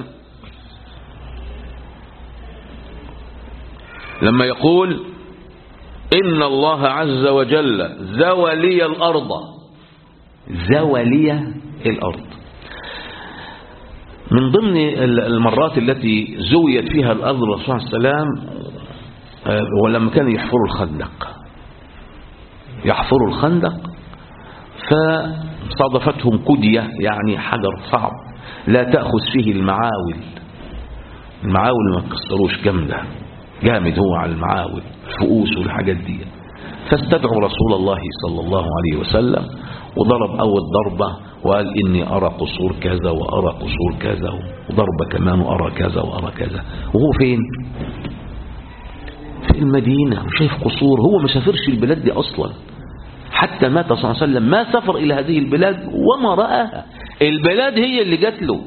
لما يقول إن الله عز وجل زوى لي الأرض زوى لي الأرض من ضمن المرات التي زويت فيها الأرض الرسول عليه السلام ولما كانوا يحفروا الخندق يحفروا الخندق فصادفتهم كدية يعني حجر صعب لا تأخذ فيه المعاول المعاول ما تكسروش جامدة جامد هو على المعاول الفؤوس والحاجات دي فاستدعوا رسول الله صلى الله عليه وسلم وضرب أول ضربة وقال إني أرى قصور كذا وأرى قصور كذا وضربة كمان وأرى كذا وأرى كذا وهو فين في المدينة وشايف قصور هو ما سافرش البلاد دي أصلا حتى مات صلى الله عليه وسلم ما سافر إلى هذه البلاد وما رآها البلاد هي اللي جات له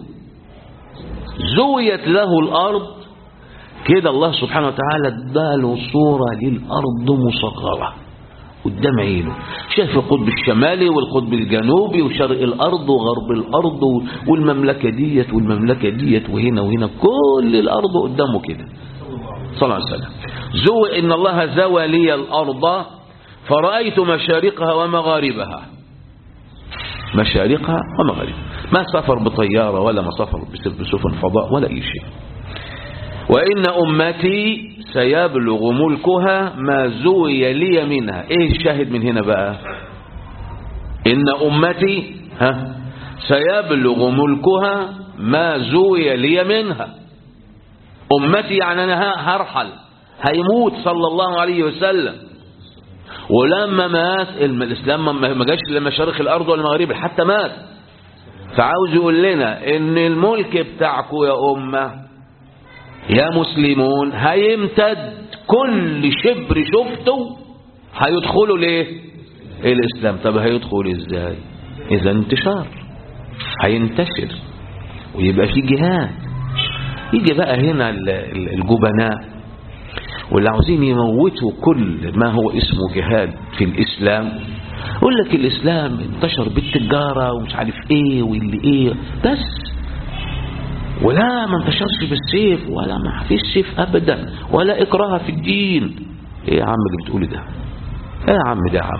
زويت له الأرض كده الله سبحانه وتعالى اداله صورة للأرض مصغرة قدام عينه شايف القطب الشمالي والقطب الجنوبي وشرق الأرض وغرب الأرض والمملكة ديت والمملكة ديت وهنا وهنا كل الأرض قدامه كده صلى الله عليه وسلم زو إن الله زوى لي الأرض فرأيت مشارقها ومغاربها مشارقها ومغاربها ما سافر بطيارة ولا ما سافر بسفن فضاء ولا أي شيء وإن أمتي سيبلغ ملكها ما زوي لي منها إيه الشاهد من هنا بقى إن أمتي ها سيبلغ ملكها ما زوي لي منها أمتي يعني أنا هرحل هيموت صلى الله عليه وسلم ولما مات الإسلام ما جاش لمشارق الأرض ولا المغارب حتى مات فعاوز يقول لنا إن الملك بتاعكم يا أمة يا مسلمون هيمتد كل شبر شفته هيدخلوا ليه الإسلام طب هيدخل إزاي إذا انتشار هينتشر ويبقى في جهاد يجي بقى هنا الجبناء واللي عاوزين يموتوا كل ما هو اسمه جهاد في الإسلام يقول لك الإسلام انتشر بالتجارة ومش عارف ايه واللي ايه بس ولا ما انتشرش بالسيف ولا ما فيش سيف ابدا ولا اكراه في الدين ايه يا عم اللي بتقولي ده ايه يا عم ده يا عم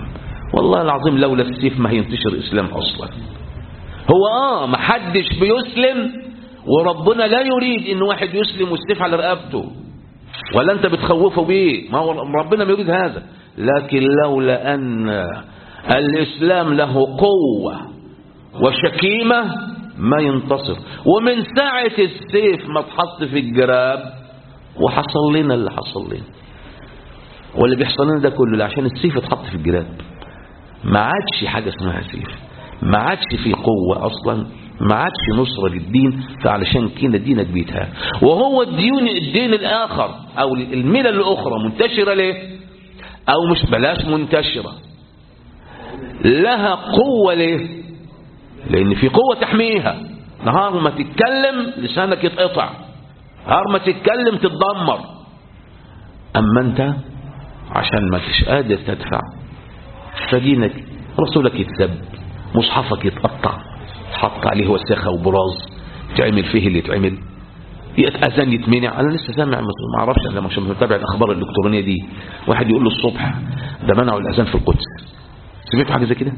والله العظيم لولا السيف ما هينتشر الإسلام أصلا هو آه ما حدش بيسلم وربنا لا يريد إن واحد يسلم والسيف على رقبته ولا أنت بتخوفه بيه ما هو ربنا ما يريد هذا لكن لولا أن الإسلام له قوة وشكيمة ما ينتصر ومن ساعة السيف ما اتحط في الجراب وحصل لنا اللي حصل لنا واللي بيحصل لنا ده كله عشان السيف اتحط في الجراب ما عادش حاجة اسمها سيف ما عادش في قوة أصلا ما عادش نصرة للدين فعلشان كده دينك بيتهان وهو الدين الدين الآخر أو الملل الأخرى منتشرة ليه أو مش بلاش منتشرة لها قوة ليه لأن في قوة تحميها نهار ما تتكلم لسانك يتقطع نهار ما تتكلم تتدمر أما أنت عشان ما تش قادر تدفع فدينك رسولك يتسب مصحفك يتقطع تحط عليه وساخة وبراز تعمل فيه اللي تعمل أذان يتمنع أنا لسه سامع ما أعرفش أنا مش متابع الأخبار الإلكترونية دي واحد يقول له الصبح ده منعوا الأذان في القدس سمعتوا حاجة زي كده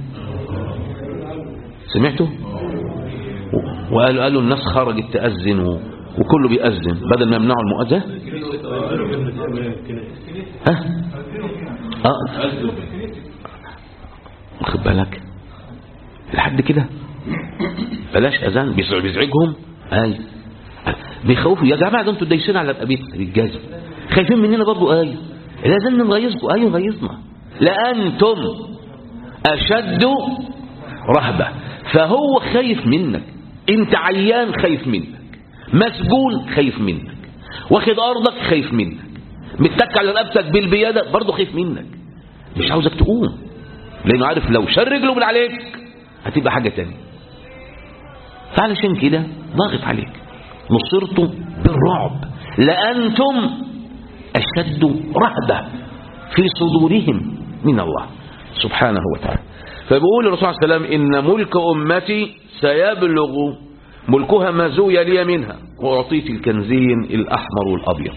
سمعتوا وقالوا قالوا الناس خرجت تأذن و... وكله بيأذن بدل ما يمنعوا المؤذن ها اه واخد بالك لحد كده بلاش اذان بيزعجهم اي بيخوفوا يا جماعه ده انتوا دايسين على رقبتنا بالجزم خايفين مننا برضه اي لازم نغيظكم ايوه غيظنا لانتم اشد رهبه فهو خايف منك انت عيان خايف منك مسجون خايف منك واخد ارضك خايف منك متك على رقبتك بالبياده برضه خايف منك مش عاوزك تقوم لانه عارف لو شر رجله من عليك هتبقى حاجه تانية فعلشان كده ضاغط عليك نصرتم بالرعب لانتم اشد رهبه في صدورهم من الله سبحانه وتعالى فبيقول الرسول صلى الله عليه وسلم ان ملك امتي سيبلغ ملكها ما زوي لي منها وأعطيت الكنزين الأحمر والأبيض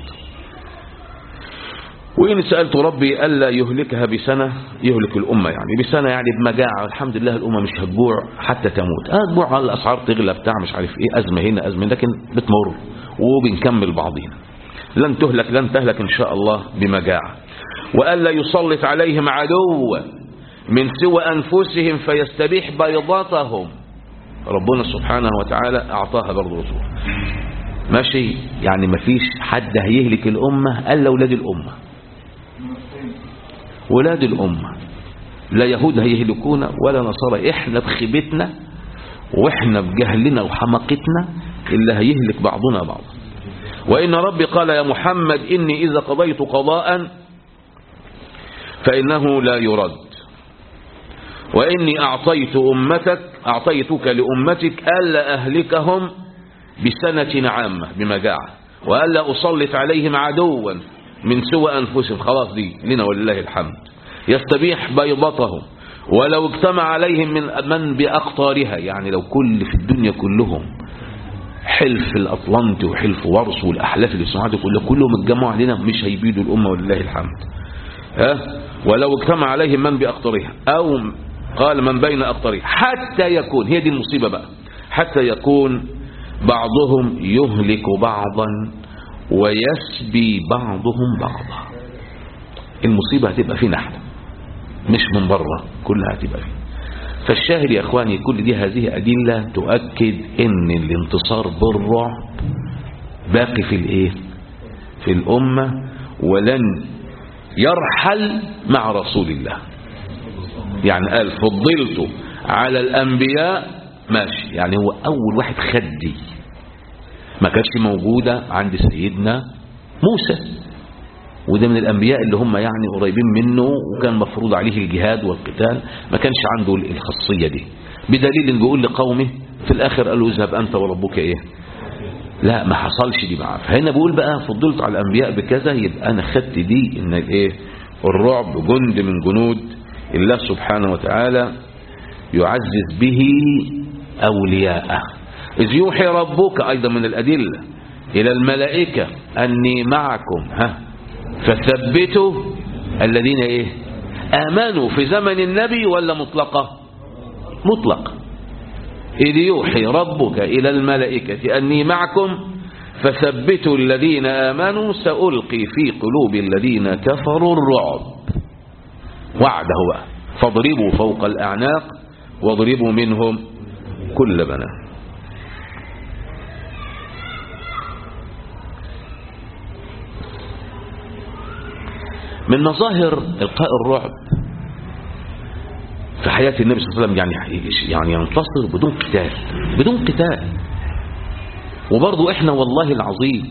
وإن سألت ربي ألا يهلكها بسنة يهلك الأمة يعني بسنة يعني بمجاعة الحمد لله الأمة مش هتجوع حتى تموت آه تجوع على الأسعار تغلى بتاع مش عارف إيه أزمة هنا أزمة لكن بتمر وبنكمل بعضينا لن تهلك لن تهلك إن شاء الله بمجاعة وألا يسلط عليهم عدو من سوى أنفسهم فيستبيح بيضاتهم ربنا سبحانه وتعالى أعطاها برضه رسول ماشي يعني مفيش حد هيهلك الأمة إلا أولاد الأمة ولاد الأمة لا يهود هيهلكونا ولا نصارى إحنا بخيبتنا وإحنا بجهلنا وحماقتنا اللي هيهلك بعضنا بعضا وإن ربي قال يا محمد إني إذا قضيت قضاء فإنه لا يرد وإني أعطيت أمتك أعطيتك لأمتك ألا أهلكهم بسنة عامة بمجاعة وألا أسلط عليهم عدوا من سوى أنفسهم خلاص دي لنا ولله الحمد يستبيح بيضتهم ولو اجتمع عليهم من من بأقطارها يعني لو كل في الدنيا كلهم حلف الأطلنطي وحلف ورس والأحلاف اللي سمعته كلها كلهم اتجمعوا علينا مش هيبيدوا الأمة ولله الحمد ها ولو اجتمع عليهم من بأقطارها أو قال من بين أقطارها حتى يكون هي دي المصيبة بقى حتى يكون بعضهم يهلك بعضا ويسبي بعضهم بعضا المصيبة هتبقى فينا احنا مش من بره كلها هتبقى فينا فالشاهد يا اخواني كل دي هذه أدلة تؤكد ان الانتصار بالرعب باقي في الايه في الأمة ولن يرحل مع رسول الله يعني قال فضلت على الأنبياء ماشي يعني هو أول واحد خدي ما كانتش موجودة عند سيدنا موسى وده من الأنبياء اللي هم يعني قريبين منه وكان مفروض عليه الجهاد والقتال ما كانش عنده الخاصية دي بدليل ان بيقول لقومه في الآخر قال له اذهب أنت وربك إيه لا ما حصلش دي معاه فهنا بقول بقى فضلت على الأنبياء بكذا يبقى أنا خدت دي إن الإيه الرعب جند من جنود الله سبحانه وتعالى يعزز به أولياءه إذ يوحي ربك أيضا من الأدلة إلى الملائكة أني معكم ها فثبتوا الذين إيه آمنوا في زمن النبي ولا مطلقة مطلقة إذ يوحي ربك إلى الملائكة أني معكم فثبتوا الذين آمنوا سألقي في قلوب الذين كفروا الرعب وعده بقى فاضربوا فوق الأعناق واضربوا منهم كل بنان من مظاهر إلقاء الرعب في حياة النبي صلى الله عليه وسلم يعني يعني ينتصر بدون قتال بدون قتال وبرضه احنا والله العظيم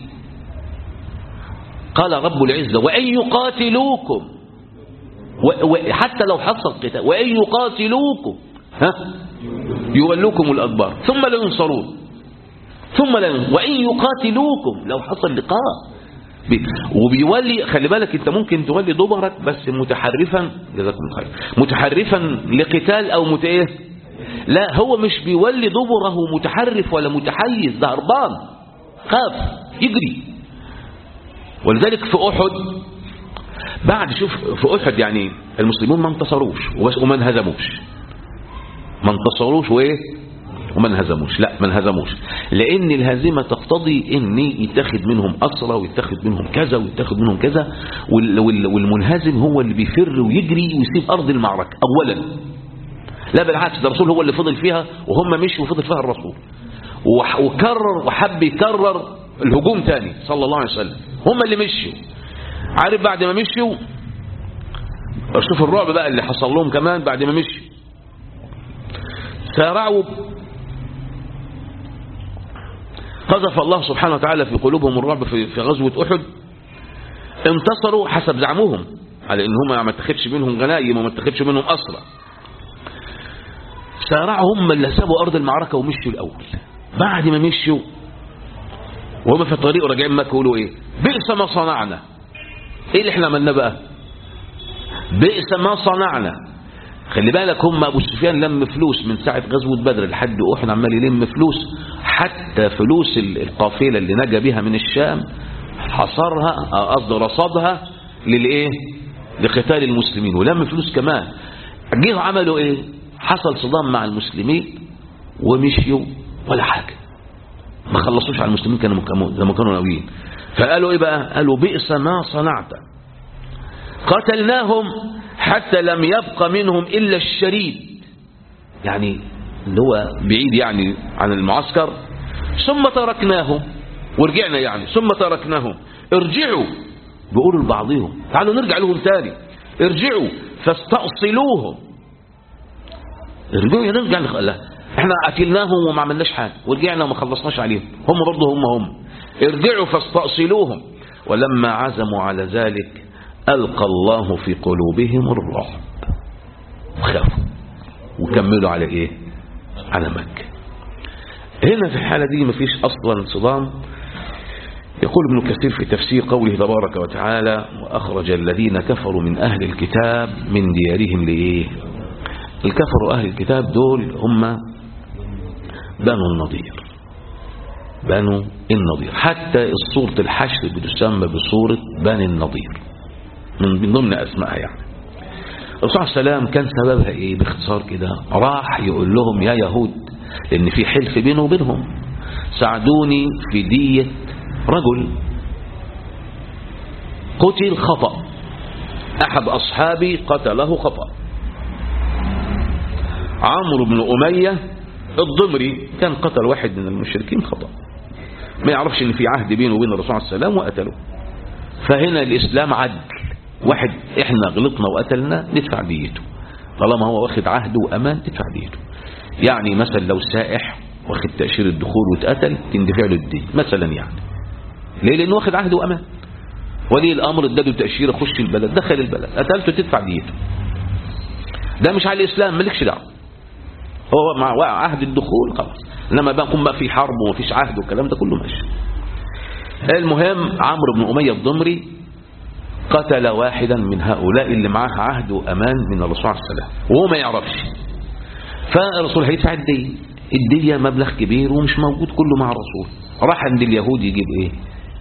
قال رب العزة وإن يقاتلوكم وحتى لو حصل قتال وإن يقاتلوكم ها يولوكم الأدبار ثم لا ينصرون ثم لا ينصرون وإن يقاتلوكم لو حصل لقاء وبيولي خلي بالك انت ممكن تولي دبرك بس متحرفا جزاكم الله خير متحرفا لقتال او مت ايه لا هو مش بيولي دبره متحرف ولا متحيز ده هربان خاف يجري ولذلك في احد بعد شوف في احد يعني المسلمون ما انتصروش وما انهزموش ما انتصروش وايه وما انهزموش لا ما انهزموش لان الهزيمه تقتضي ان يتاخد منهم اسرى ويتاخد منهم كذا ويتاخد منهم كذا والمنهزم هو اللي بيفر ويجري ويسيب ارض المعركه اولا لا بالعكس ده الرسول هو اللي فضل فيها وهم مشوا وفضل فيها الرسول وكرر وحب يكرر الهجوم تاني صلى الله عليه وسلم هم اللي مشوا عارف بعد ما مشوا شوف الرعب بقى اللي حصل لهم كمان بعد ما مشوا سارعوا قذف الله سبحانه وتعالى في قلوبهم الرعب في في غزوة أحد انتصروا حسب زعمهم على ان هم ما اتخذش منهم غنائم وما اتخذش منهم أسرى سارعوا هم اللي سابوا أرض المعركة ومشوا الأول بعد ما مشوا وهم في الطريق راجعين مكة يقولوا ايه بئس ما صنعنا ايه اللي احنا عملناه بقى بئس ما صنعنا خلي بالك هم ابو سفيان لم فلوس من ساعة غزوة بدر لحد احد عمال يلم فلوس حتى فلوس القافلة اللي نجا بها من الشام حصرها قصد رصدها للايه لقتال المسلمين ولم فلوس كمان جيهم عملوا ايه حصل صدام مع المسلمين ومشيوا ولا حاجة ما خلصوش على المسلمين كانوا زي ما كانوا ناويين فقالوا ايه بقى قالوا بئس ما صنعت قتلناهم حتى لم يبق منهم إلا الشريد يعني اللي هو بعيد يعني عن المعسكر ثم تركناهم ورجعنا يعني ثم تركناهم ارجعوا بيقولوا لبعضهم تعالوا نرجع لهم تاني ارجعوا فاستأصلوهم ارجعوا يا نرجع لا احنا قتلناهم وما عملناش حاجه ورجعنا وما خلصناش عليهم هم برضه هم هم ارجعوا فاستأصلوهم ولما عزموا على ذلك ألقى الله في قلوبهم الرعب وخافوا وكملوا على ايه على مكة هنا في الحالة دي مفيش أصلا صدام يقول ابن كثير في تفسير قوله تبارك وتعالى وأخرج الذين كفروا من أهل الكتاب من ديارهم لإيه الكفر أهل الكتاب دول هم بنو النضير بنو النضير حتى صورة الحشر بتسمى بصورة بني النضير من ضمن أسمائها يعني الرسول صلى الله عليه وسلم كان سببها إيه باختصار كده راح يقول لهم يا يهود لأن في حلف بينه وبينهم ساعدوني في دية رجل قتل خطأ أحد أصحابي قتله خطأ عمرو بن أمية الضمري كان قتل واحد من المشركين خطأ ما يعرفش ان في عهد بينه وبين الرسول صلى الله عليه وسلم وقتله فهنا الإسلام عدل واحد احنا غلطنا وقتلنا ندفع ديته طالما هو واخد عهد وأمان تدفع ديته يعني مثلا لو سائح واخد تأشير الدخول واتقتل تندفع له الدين مثلا يعني ليه لأنه واخد عهد وأمان ولي الأمر اداله تأشيرة خش البلد دخل البلد قتلته تدفع ديته ده مش على الإسلام مالكش دعوه هو مع عهد الدخول خلاص انما بقى يكون بقى في حرب ومفيش عهد والكلام ده كله ماشي المهم عمرو بن أمية الضمري قتل واحدا من هؤلاء اللي معاه عهد وأمان من الرسول صلى الله عليه وسلم وهو ما يعرفش فالرسول هيدفع الدية الدية مبلغ كبير ومش موجود كله مع الرسول راح عند اليهود يجيب ايه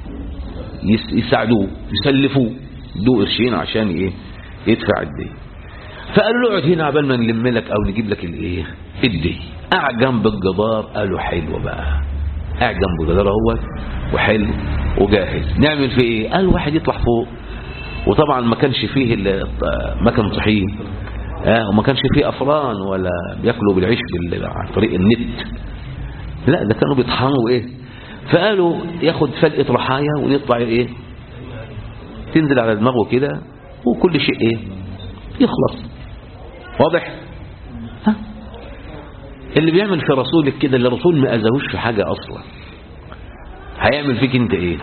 يساعدوه يسلفوه دو قرشين عشان ايه يدفع الدية فقالوا له اقعد هنا عبال ما نلم لك او نجيب لك الايه الدي قاعد جنب الجدار قالوا حلو بقى قاعد جنب الجدار اهوت وحلو وجاهز نعمل فيه ايه قال واحد يطلع فوق وطبعا ما كانش فيه ال- مكن طحين آه وما كانش فيه افران ولا بياكلوا بالعيش بال- عن طريق النت لا ده كانوا بيطحنوا ايه فقالوا ياخد فلقة رحايا ويطلع ايه تنزل على دماغه كده وكل شيء ايه يخلص واضح ها اللي بيعمل في رسولك كده اللي الرسول ما اذاهوش في حاجة اصلا هيعمل فيك انت ايه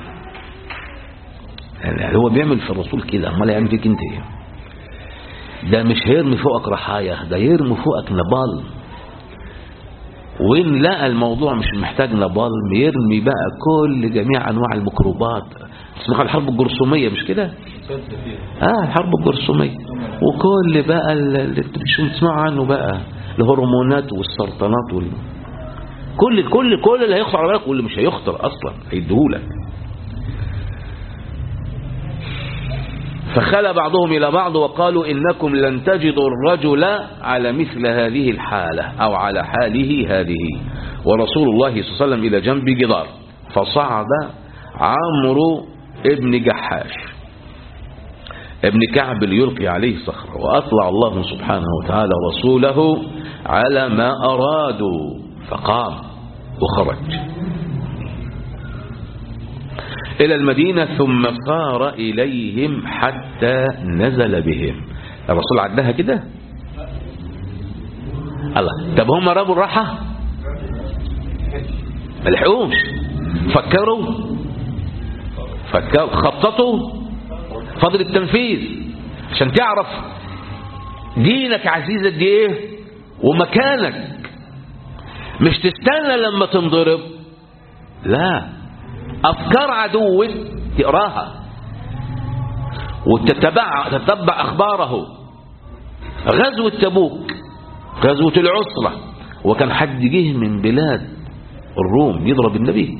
يعني هو بيعمل في الرسول كده امال هيعمل فيك انت ايه ده مش هيرمي فوقك رحايا ده يرمي فوقك نبال وإن لقى الموضوع مش محتاج نبال يرمي بقى كل جميع أنواع الميكروبات اسمها الحرب الجرثومية مش كده اه الحرب الجرثومية وكل بقى اللي شو تسمع عنه بقى الهرمونات والسرطانات وال... كل كل كل اللي هيخطر على بالك واللي مش هيخطر اصلا هيديهولك فخلى بعضهم إلى بعض وقالوا إنكم لن تجدوا الرجل على مثل هذه الحالة أو على حاله هذه ورسول الله صلى الله عليه وسلم إلى جنب جدار فصعد عمرو ابن جحاش ابن كعب ليلقي عليه صخرة وأطلع الله سبحانه وتعالى رسوله على ما أرادوا فقام وخرج إلى المدينة ثم صار إليهم حتى نزل بهم الرسول عدها كده الله طب هم رابوا الراحة ما لحقوش فكروا فكروا خططوا فضل التنفيذ عشان تعرف دينك عزيز قد ايه ومكانك مش تستنى لما تنضرب لا أفكار عدوك تقراها وتتبع تتبع أخباره غزوة تبوك غزوة العسرة وكان حد جه من بلاد الروم يضرب النبي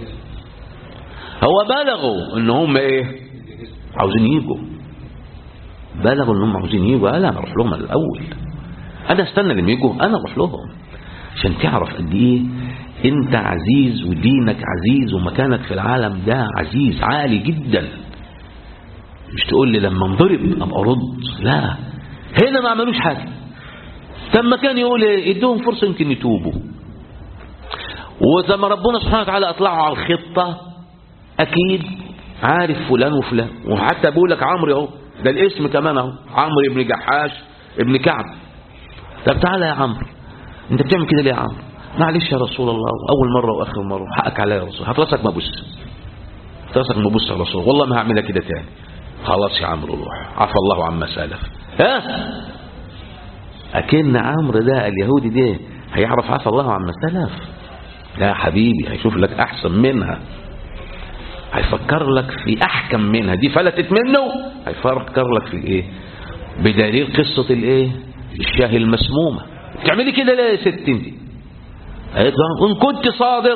هو بلغوا ان هم ايه عاوزين يجوا بلغوا ان هم عاوزين يجوا قال انا اروح لهم الاول انا استنى لما يجوا انا اروح لهم عشان تعرف قد ايه انت عزيز ودينك عزيز ومكانك في العالم ده عزيز عالي جدا مش تقول لي لما انضرب ابقى ارد لا هنا ما عملوش حاجه لما كان يقول ايه ادوهم فرصه يمكن يتوبوا وزي ما ربنا سبحانه وتعالى اطلعوا على الخطه اكيد عارف فلان وفلان وحتى بقول لك عمرو اهو ده الاسم كمان اهو عمرو ابن جحاش ابن كعب طب تعالى يا عمرو انت بتعمل كده ليه يا عمرو معلش يا رسول الله اول مره واخر مره حقك عليا يا رسول هتراسك مبوس هتراسك مبوس يا رسول والله ما هعملها كده تاني خلاص يا عمرو روح عفى الله عما سلف ها اكن عمرو ده اليهودي ده هيعرف عفى الله عما سلف لا يا حبيبي هيشوف لك احسن منها هيفكر لك في احكم منها دي فلتت منه هيفكر لك في ايه بدليل قصه الايه الشاه المسمومه تعملي كده ليه يا ست انت قالت له ان كنت صادق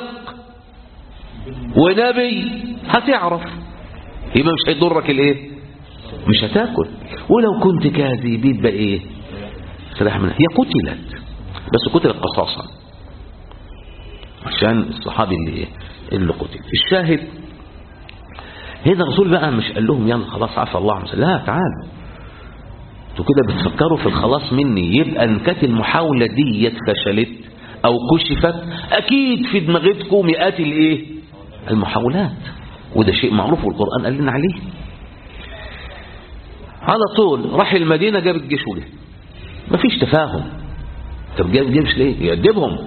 ونبي هتعرف يبقى مش هيضرك الايه مش هتاكل ولو كنت كاذب يبقى ايه سلاح منها هي قتلت بس قتلت قصاصا عشان الصحابي اللي ايه اللي قتل الشاهد هنا الرسول بقى مش قال لهم يلا خلاص عفى الله عنه لا تعالوا انتوا كده بتفكروا في الخلاص مني يبقى ان كانت المحاولة دي فشلت او كشفت اكيد في دماغتكم مئات الايه المحاولات وده شيء معروف والقرآن قال لنا عليه على طول راح المدينة جاب الجيش وجه مفيش تفاهم طب جاب الجيش ليه يأدبهم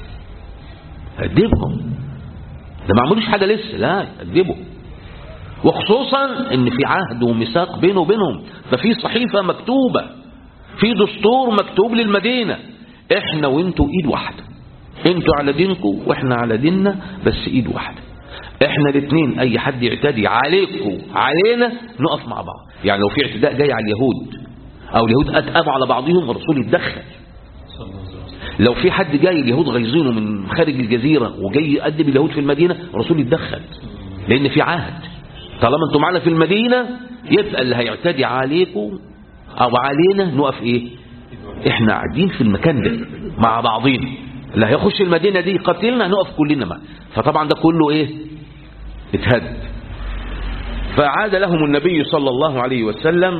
يأدبهم ده ما عملوش حاجة لسه لا يأدبوا وخصوصا ان في عهد وميثاق بينه وبينهم ده في صحيفة مكتوبة في دستور مكتوب للمدينة احنا وانتوا ايد واحدة انتوا على دينكم واحنا على ديننا بس ايد واحدة احنا الاثنين اي حد يعتدي عليكم علينا نقف مع بعض يعني لو في اعتداء جاي على اليهود او اليهود اتقابوا على بعضهم الرسول يتدخل لو في حد جاي اليهود غيظينه من خارج الجزيرة وجاي يقدم اليهود في المدينة الرسول يتدخل لان في عهد طالما انتم معنا في المدينة يبقى اللي هيعتدي عليكم او علينا نقف ايه احنا قاعدين في المكان ده مع بعضين اللي هيخش المدينة دي قتلنا نقف كلنا معاه فطبعا ده كله ايه اتهد فعاد لهم النبي صلى الله عليه وسلم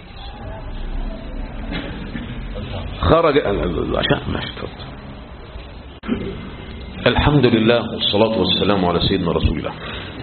خرج عشان ماشي اتفضل الحمد لله والصلاة والسلام على سيدنا رسول الله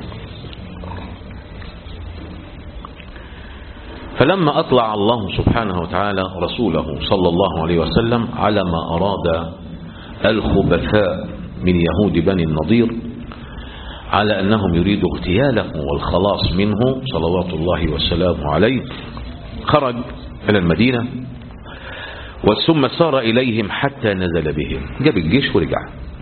فلما أطلع الله سبحانه وتعالى رسوله صلى الله عليه وسلم على ما أراد الخبثاء من يهود بني النضير على أنهم يريدوا اغتياله والخلاص منه صلوات الله وسلامه عليه خرج إلى المدينة ثم سار إليهم حتى نزل بهم جاب الجيش ورجع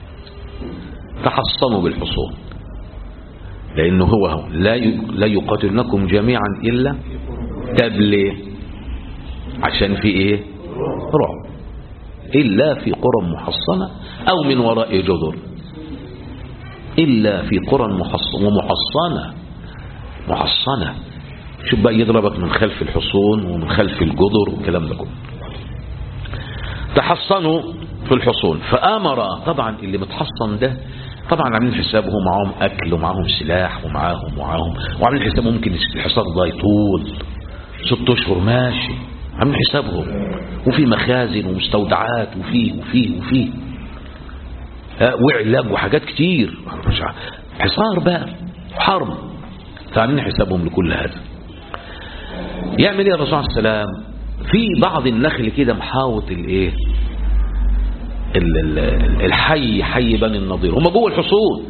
تحصنوا بالحصون لأنه هو لا لا يقاتلنكم جميعا إلا تبلي عشان في إيه رعب إلا في قرى محصنة أو من وراء جدر إلا في قرى محصنة ومحصنة محصنة شوف بقى يضربك من خلف الحصون ومن خلف الجدر والكلام ده كله تحصنوا في الحصون فآمر طبعا اللي متحصن ده طبعا عاملين حسابهم معاهم أكل ومعاهم سلاح ومعاهم ومعاهم وعاملين حسابهم ممكن الحصار ده يطول ست أشهر ماشي عاملين حسابهم وفي مخازن ومستودعات وفيه وفيه وفيه وعلاج وحاجات كتير حصار بقى حرب فعاملين حسابهم لكل هذا يعمل ايه الرسول عليه السلام في بعض النخل كده محاوط الايه الحي حي بني النضير هم جوه الحصون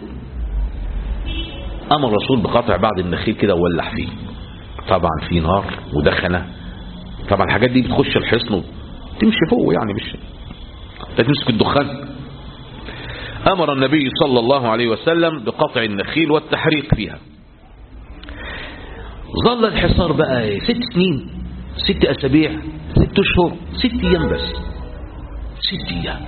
امر الرسول بقطع بعض النخيل كده وولع فيه طبعا في نار ودخنه طبعا الحاجات دي بتخش الحصن تمشي فوق يعني مش تمسك الدخان امر النبي صلى الله عليه وسلم بقطع النخيل والتحريق فيها ظل الحصار بقى ست سنين ست اسابيع ست اشهر ست ايام بس ست ايام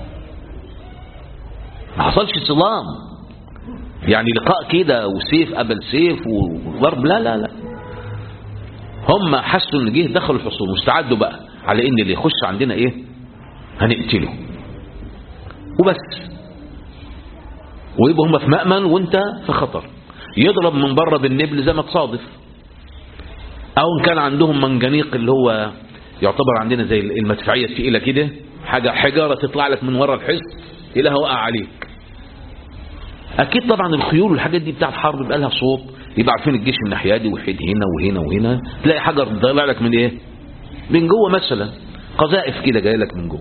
ما حصلش صلام يعني لقاء كده وسيف قبل سيف وضرب لا لا لا هم حسوا ان جه دخلوا الحصون واستعدوا بقى على ان اللي يخش عندنا ايه هنقتله وبس ويبقوا هم في مأمن وانت في خطر يضرب من بره بالنبل زي ما تصادف او ان كان عندهم منجنيق اللي هو يعتبر عندنا زي المدفعيه الثقيله كده حاجه حجاره تطلع لك من ورا الحصن تلاقيها وقع عليك اكيد طبعا الخيول والحاجات دي بتاع الحرب بيبقى لها صوت يبقى عارفين الجيش من الناحيه دي وحيد هنا وهنا وهنا تلاقي حجر طالع لك من ايه من جوه مثلا قذائف كده جايه لك من جوه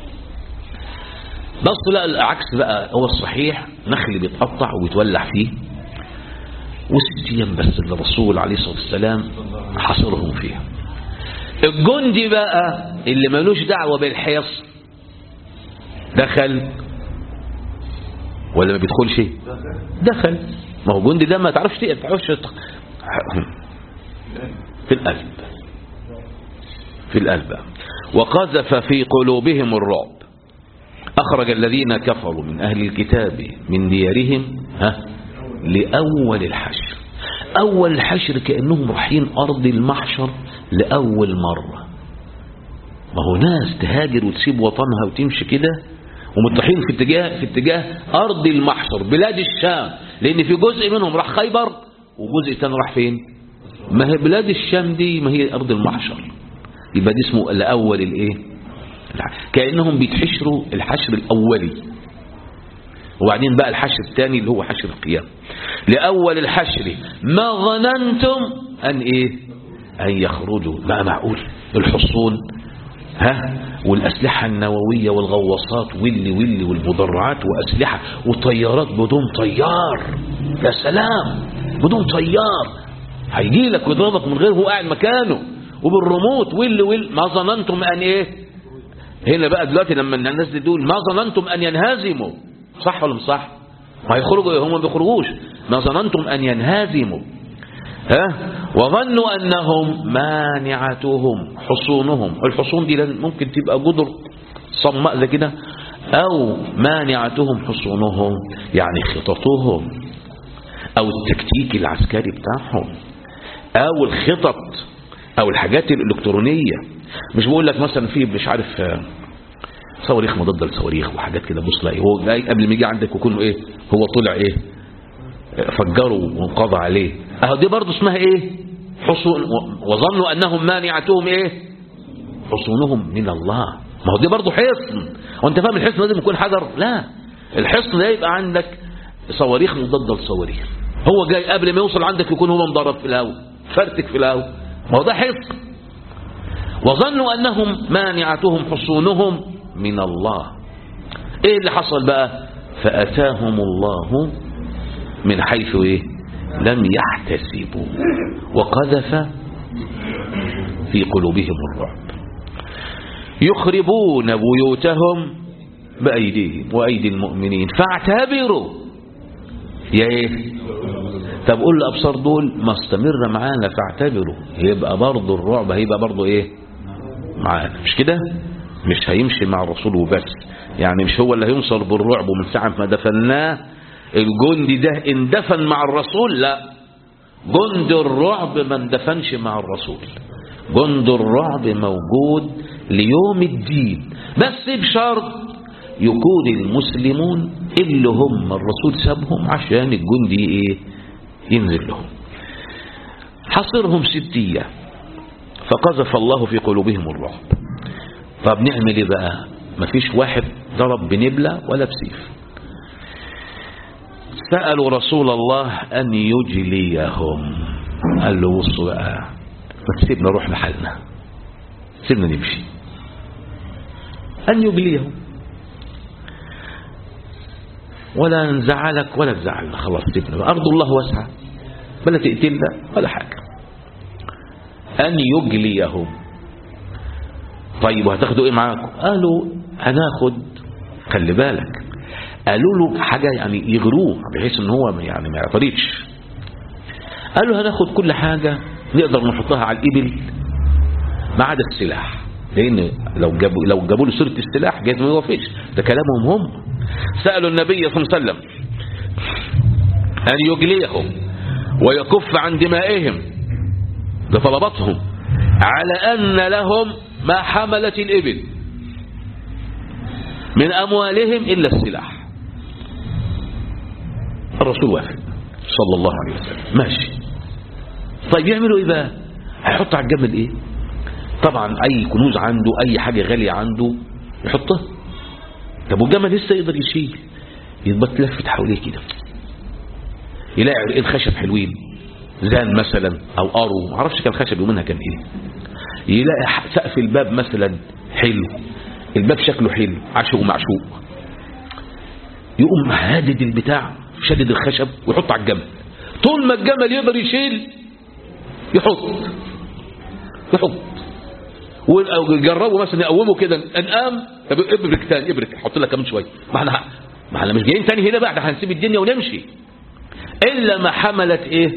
بس لا العكس بقى هو الصحيح نخل بيتقطع ويتولع فيه وست ايام بس اللي الرسول عليه الصلاه والسلام حصرهم فيها الجندي بقى اللي ملوش دعوه بالحصن دخل ولا ما بيدخلش دخل ما هو جندي ده ما تعرفش تقل تعرفش في القلب في القلب وقذف في قلوبهم الرعب أخرج الذين كفروا من أهل الكتاب من ديارهم ها لأول الحشر أول الحشر كأنهم رايحين أرض المحشر لأول مرة ما هو ناس تهاجر وتسيب وطنها وتمشي كده ومتحين في اتجاه في اتجاه أرض المحشر بلاد الشام لأن في جزء منهم راح خيبر وجزء تاني راح فين ما هي بلاد الشام دي ما هي أرض المحشر يبقى دي اسمه الأول الإيه كأنهم بيتحشروا الحشر الأولي وبعدين بقى الحشر الثاني اللي هو حشر القيام لأول الحشر ما ظننتم أن إيه أن يخرجوا بقى معقول الحصون ها والأسلحة النووية والغواصات واللي واللي والمدرعات وأسلحة وطيارات بدون طيار يا سلام بدون طيار هيجي لك ويضربك من غير هو قاعد مكانه وبالريموت واللي واللي ما ظننتم أن إيه هنا بقى دلوقتي لما الناس دي تقول ما ظننتم أن ينهزموا صح ولا مش صح هيخرجوا هم ما بيخرجوش ما ظننتم أن ينهزموا ها وظنوا أنهم مانعتهم حصونهم الحصون دي ممكن تبقى جدر صماء زي كده أو مانعتهم حصونهم يعني خططهم أو التكتيك العسكري بتاعهم أو الخطط أو الحاجات الإلكترونية مش بقول لك مثلا في مش عارف آه، صواريخ مضادة للصواريخ وحاجات كده بص لاقي هو جاي قبل ما يجي عندك يكون ايه هو طلع ايه آه، فجروا وانقضى عليه اهو دي برضه اسمها ايه حصون و- وظنوا انهم مانعتهم ايه حصونهم من الله ما هو دي برضه حصن وانت فاهم الحصن لازم يكون حجر لا الحصن ده يبقى عندك صواريخ مضادة للصواريخ هو جاي قبل ما يوصل عندك يكون هو مضرب في الهواء فرتك في الهواء ما هو ده حصن وظنوا أنهم مانعتهم حصونهم من الله إيه اللي حصل بقى فأتاهم الله من حيث إيه لم يحتسبوا وقذف في قلوبهم الرعب يخربون بيوتهم بأيديهم وأيدي المؤمنين فاعتبروا يا إيه طب قول الأبصار دول ما استمر معانا فاعتبروا يبقى برضه الرعب هيبقى برضه إيه معانا مش كده مش هيمشي مع الرسول وبس يعني مش هو اللي هينصر بالرعب ومن ساعة ما دفناه الجندي ده اندفن مع الرسول لا جند الرعب ما اندفنش مع الرسول جند الرعب موجود ليوم الدين بس بشرط يكون المسلمون اللي هم الرسول سابهم عشان الجندي ايه ينزل لهم حصرهم ستية فقذف الله في قلوبهم الرعب طب نعمل ايه بقى مفيش واحد ضرب بنبلة ولا بسيف سألوا رسول الله أن يجليهم قال له بصوا بقى ما تسيبنا نروح لحالنا سيبنا نمشي أن يجليهم ولا نزعلك ولا تزعلنا خلاص سيبنا بقى. أرض الله واسعة ولا تقتلنا ولا حاجة أن يجليهم طيب وهتاخدوا ايه معاكم قالوا هناخد خلي بالك قالوا له حاجة يعني يغروه بحيث ان هو يعني ما يعترضش قالوا هناخد كل حاجة نقدر نحطها على الإبل ما عدا السلاح لأن لو جابوا لو جابوا له سيرة السلاح جايز ما يوافقش ده كلامهم هم سألوا النبي صلى الله عليه وسلم أن يجليهم ويكف عن دمائهم بطلباتهم على أن لهم ما حملت الإبل من أموالهم إلا السلاح الرسول وافق صلى الله عليه وسلم ماشي طيب يعملوا إيه بقى هيحط على الجمل إيه طبعا أي كنوز عنده أي حاجة غالية عنده يحطها طب والجمل لسه يقدر يشيل يبقى تلفت حواليه كده يلاقي عرقين خشب حلوين زان مثلا او ارو ما اعرفش كان خشب يومينها كان ايه يلاقي سقف الباب مثلا حلو الباب شكله حلو عشق ومعشوق يقوم هادد البتاع شدد الخشب ويحط على الجمل طول ما الجمل يقدر يشيل يحط يحط ويجربوا مثلا يقوموا كده ان قام طب ابرك تاني ابرك حط لك كمان شويه ما احنا ما احنا مش جايين تاني هنا بقى احنا هنسيب الدنيا ونمشي الا ما حملت ايه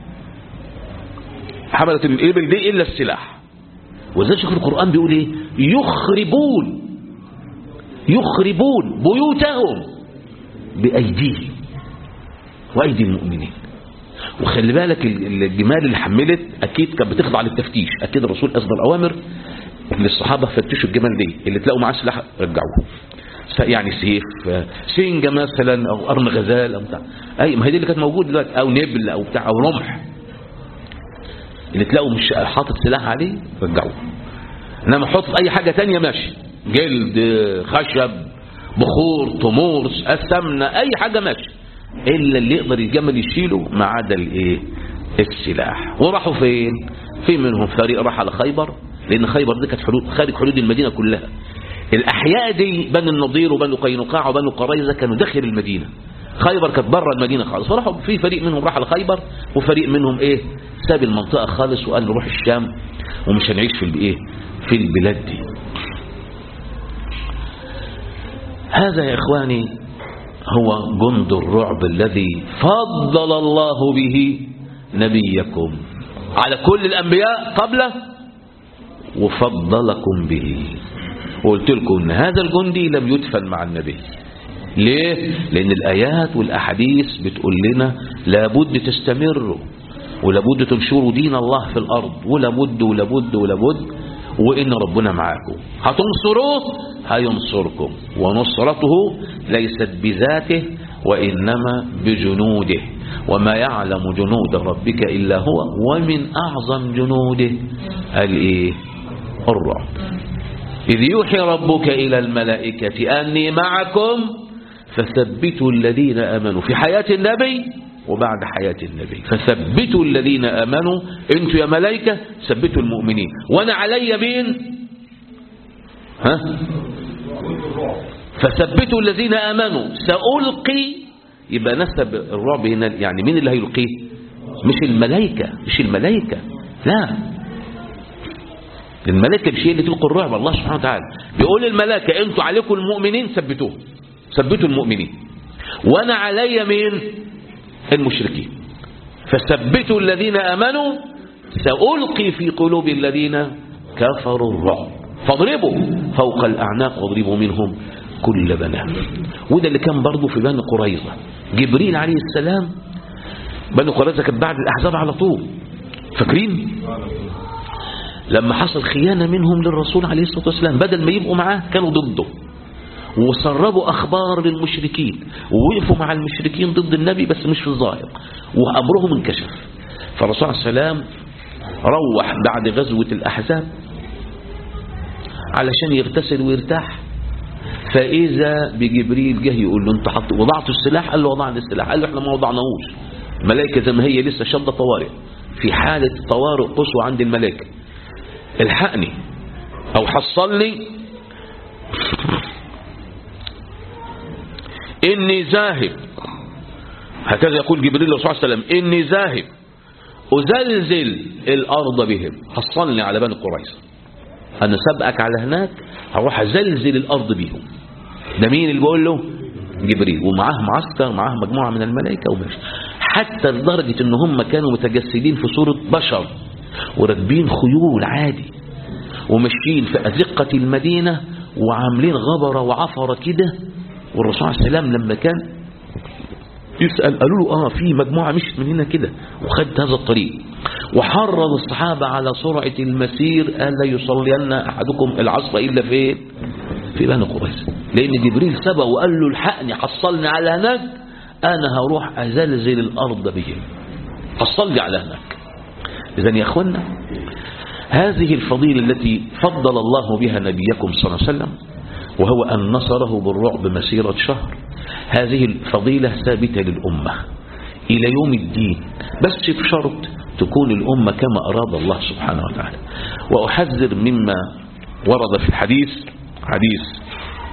حملت الابل دي الا السلاح وزي شوف القران بيقول ايه يخربون يخربون بيوتهم بايديهم وايدي المؤمنين وخلي بالك الجمال اللي حملت اكيد كانت بتخضع للتفتيش اكيد الرسول اصدر اوامر للصحابه فتشوا الجمال دي اللي تلاقوا معاه سلاح رجعوه يعني سيف سنجه مثلا او قرن غزال او بتاع اي ما هي دي اللي كانت موجوده دلوقتي او نبل او بتاع او رمح اللي تلاقوا مش حاطط سلاح عليه رجعوه انما حط اي حاجه تانية ماشي جلد خشب بخور تمور السمنه اي حاجه ماشي الا اللي يقدر الجمل يشيله ما عدا الايه السلاح وراحوا فين في منهم فريق راح على خيبر لان خيبر دي كانت حدود خارج حدود المدينه كلها الاحياء دي بني النضير وبني قينقاع وبني قريظه كانوا داخل المدينه خيبر كانت بره المدينه خالص فراحوا في فريق منهم راح على خيبر وفريق منهم ايه ساب المنطقه خالص وقال نروح الشام ومش هنعيش في الايه في البلاد دي هذا يا اخواني هو جند الرعب الذي فضل الله به نبيكم على كل الأنبياء قبله وفضلكم به وقلت لكم ان هذا الجندي لم يدفن مع النبي ليه لان الايات والاحاديث بتقول لنا لابد تستمروا ولابد تنشروا دين الله في الارض ولابد ولابد ولابد وإن ربنا معاكم هتنصروه هينصركم ونصرته ليست بذاته وإنما بجنوده وما يعلم جنود ربك إلا هو ومن أعظم جنوده الإيه الرعب إذ يوحي ربك إلى الملائكة أني معكم فثبتوا الذين آمنوا في حياة النبي وبعد حياة النبي فثبتوا الذين آمنوا انتوا يا ملائكة ثبتوا المؤمنين وانا علي مين ها فثبتوا الذين آمنوا سألقي يبقى نسب الرعب هنا يعني مين اللي هيلقيه مش الملائكة مش الملائكة لا الملائكة مش هي اللي تلقي الرعب الله سبحانه وتعالى بيقول الملائكة انتوا عليكم المؤمنين ثبتوه ثبتوا المؤمنين وانا علي مين المشركين فثبتوا الذين امنوا سألقي في قلوب الذين كفروا الرعب فاضربوا فوق الاعناق واضربوا منهم كل بنان وده اللي كان برضه في بني قريظة جبريل عليه السلام بني قريظة كانت بعد الأحزاب على طول فاكرين لما حصل خيانة منهم للرسول عليه الصلاة والسلام بدل ما يبقوا معاه كانوا ضده وسربوا أخبار للمشركين ووقفوا مع المشركين ضد النبي بس مش في الظاهر وأمرهم انكشف فالرسول عليه السلام روح بعد غزوة الأحزاب علشان يغتسل ويرتاح فإذا بجبريل جه يقول له انت حط وضعت السلاح قال له وضعنا السلاح قال له احنا ما وضعناهوش الملائكة زي ما هي لسه شدة طوارئ في حالة طوارئ قصوى عند الملائكة الحقني او حصلني اني ذاهب هكذا يقول جبريل صلى الله عليه وسلم اني ذاهب ازلزل الارض بهم حصلني على بني قريظه انا سبقك على هناك هروح ازلزل الارض بيهم ده مين اللي بيقول له جبريل ومعاه معسكر معاه مجموعه من الملائكه وماشي حتى لدرجه ان هم كانوا متجسدين في صوره بشر وراكبين خيول عادي وماشيين في ازقه المدينه وعاملين غبره وعفره كده والرسول عليه السلام لما كان يسأل قالوا له اه في مجموعة مشت من هنا كده وخدت هذا الطريق وحرض الصحابة على سرعة المسير ألا يصلين أحدكم العصر إلا فين في بني قريظة لأن جبريل سبق وقال له الحقني حصلني على هناك أنا هروح أزلزل الأرض بهم حصلني على هناك إذا يا أخوانا هذه الفضيلة التي فضل الله بها نبيكم صلى الله عليه وسلم وهو أن نصره بالرعب مسيرة شهر هذه الفضيلة ثابتة للأمة إلى يوم الدين بس بشرط تكون الأمة كما أراد الله سبحانه وتعالى وأحذر مما ورد في الحديث حديث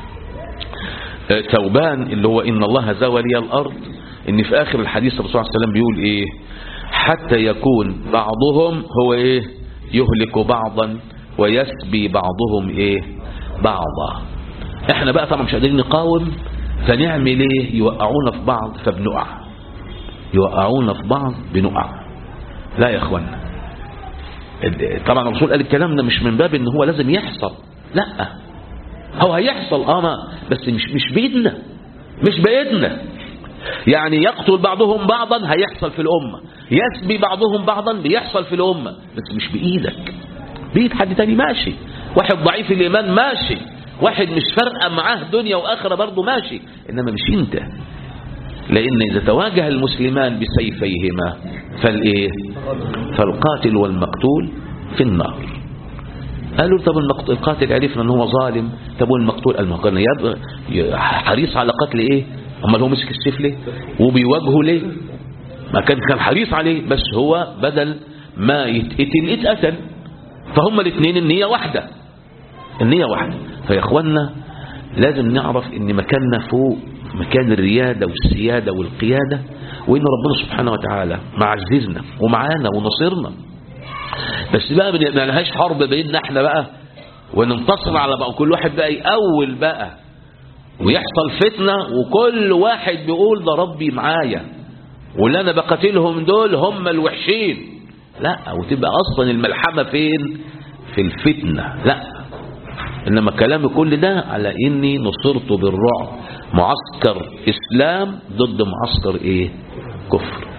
ثوبان اللي هو إن الله زوى لي الأرض إن في آخر الحديث الرسول صلى الله عليه وسلم بيقول إيه حتى يكون بعضهم هو إيه يهلك بعضا ويسبي بعضهم إيه بعضا احنا بقى طبعا مش قادرين نقاوم فنعمل ايه يوقعونا في بعض فبنقع يوقعونا في بعض بنقع لا يا اخوانا طبعا الرسول قال الكلام ده مش من باب ان هو لازم يحصل لا هو هيحصل اه ما بس مش مش بايدنا مش بايدنا يعني يقتل بعضهم بعضا هيحصل في الامه يسبي بعضهم بعضا بيحصل في الامه بس مش بايدك بايد حد تاني ماشي واحد ضعيف الايمان ماشي واحد مش فارقه معاه دنيا واخره برضه ماشي انما مش انت لان اذا تواجه المسلمان بسيفيهما فالايه فالقاتل والمقتول في النار قالوا طب القاتل عرفنا ان هو ظالم طب والمقتول المقتول حريص على قتل ايه امال هو مسك السيف ليه وبيواجهه ليه ما كان كان حريص عليه بس هو بدل ما يتقتل اتقتل فهم الاثنين النيه واحده النيه واحده فيا اخوانا لازم نعرف ان مكاننا فوق مكان الريادة والسيادة والقيادة وان ربنا سبحانه وتعالى معززنا ومعانا ونصرنا بس بقى ما لهاش حرب بيننا احنا بقى وننتصر على بقى كل واحد بقى يأول بقى ويحصل فتنة وكل واحد بيقول ده ربي معايا واللي انا بقاتلهم دول هم الوحشين لا وتبقى اصلا الملحمة فين في الفتنة لا إنما كلامي كل ده على إني نصرت بالرعب معسكر إسلام ضد معسكر إيه كفر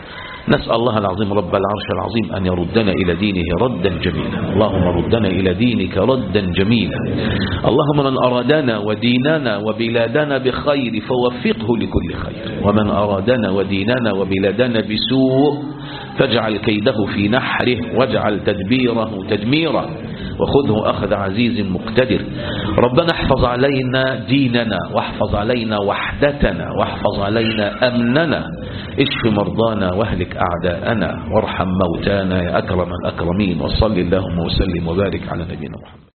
نسأل الله العظيم رب العرش العظيم أن يردنا إلى دينه ردا جميلا اللهم ردنا إلى دينك ردا جميلا اللهم من أرادنا وديننا وبلادنا بخير فوفقه لكل خير ومن أرادنا وديننا وبلادنا بسوء فاجعل كيده في نحره واجعل تدبيره تدميرا وخذه أخذ عزيز مقتدر ربنا احفظ علينا ديننا واحفظ علينا وحدتنا واحفظ علينا أمننا اشف مرضانا واهلك أعداءنا وارحم موتانا يا أكرم الأكرمين وصل اللهم وسلم وبارك على نبينا محمد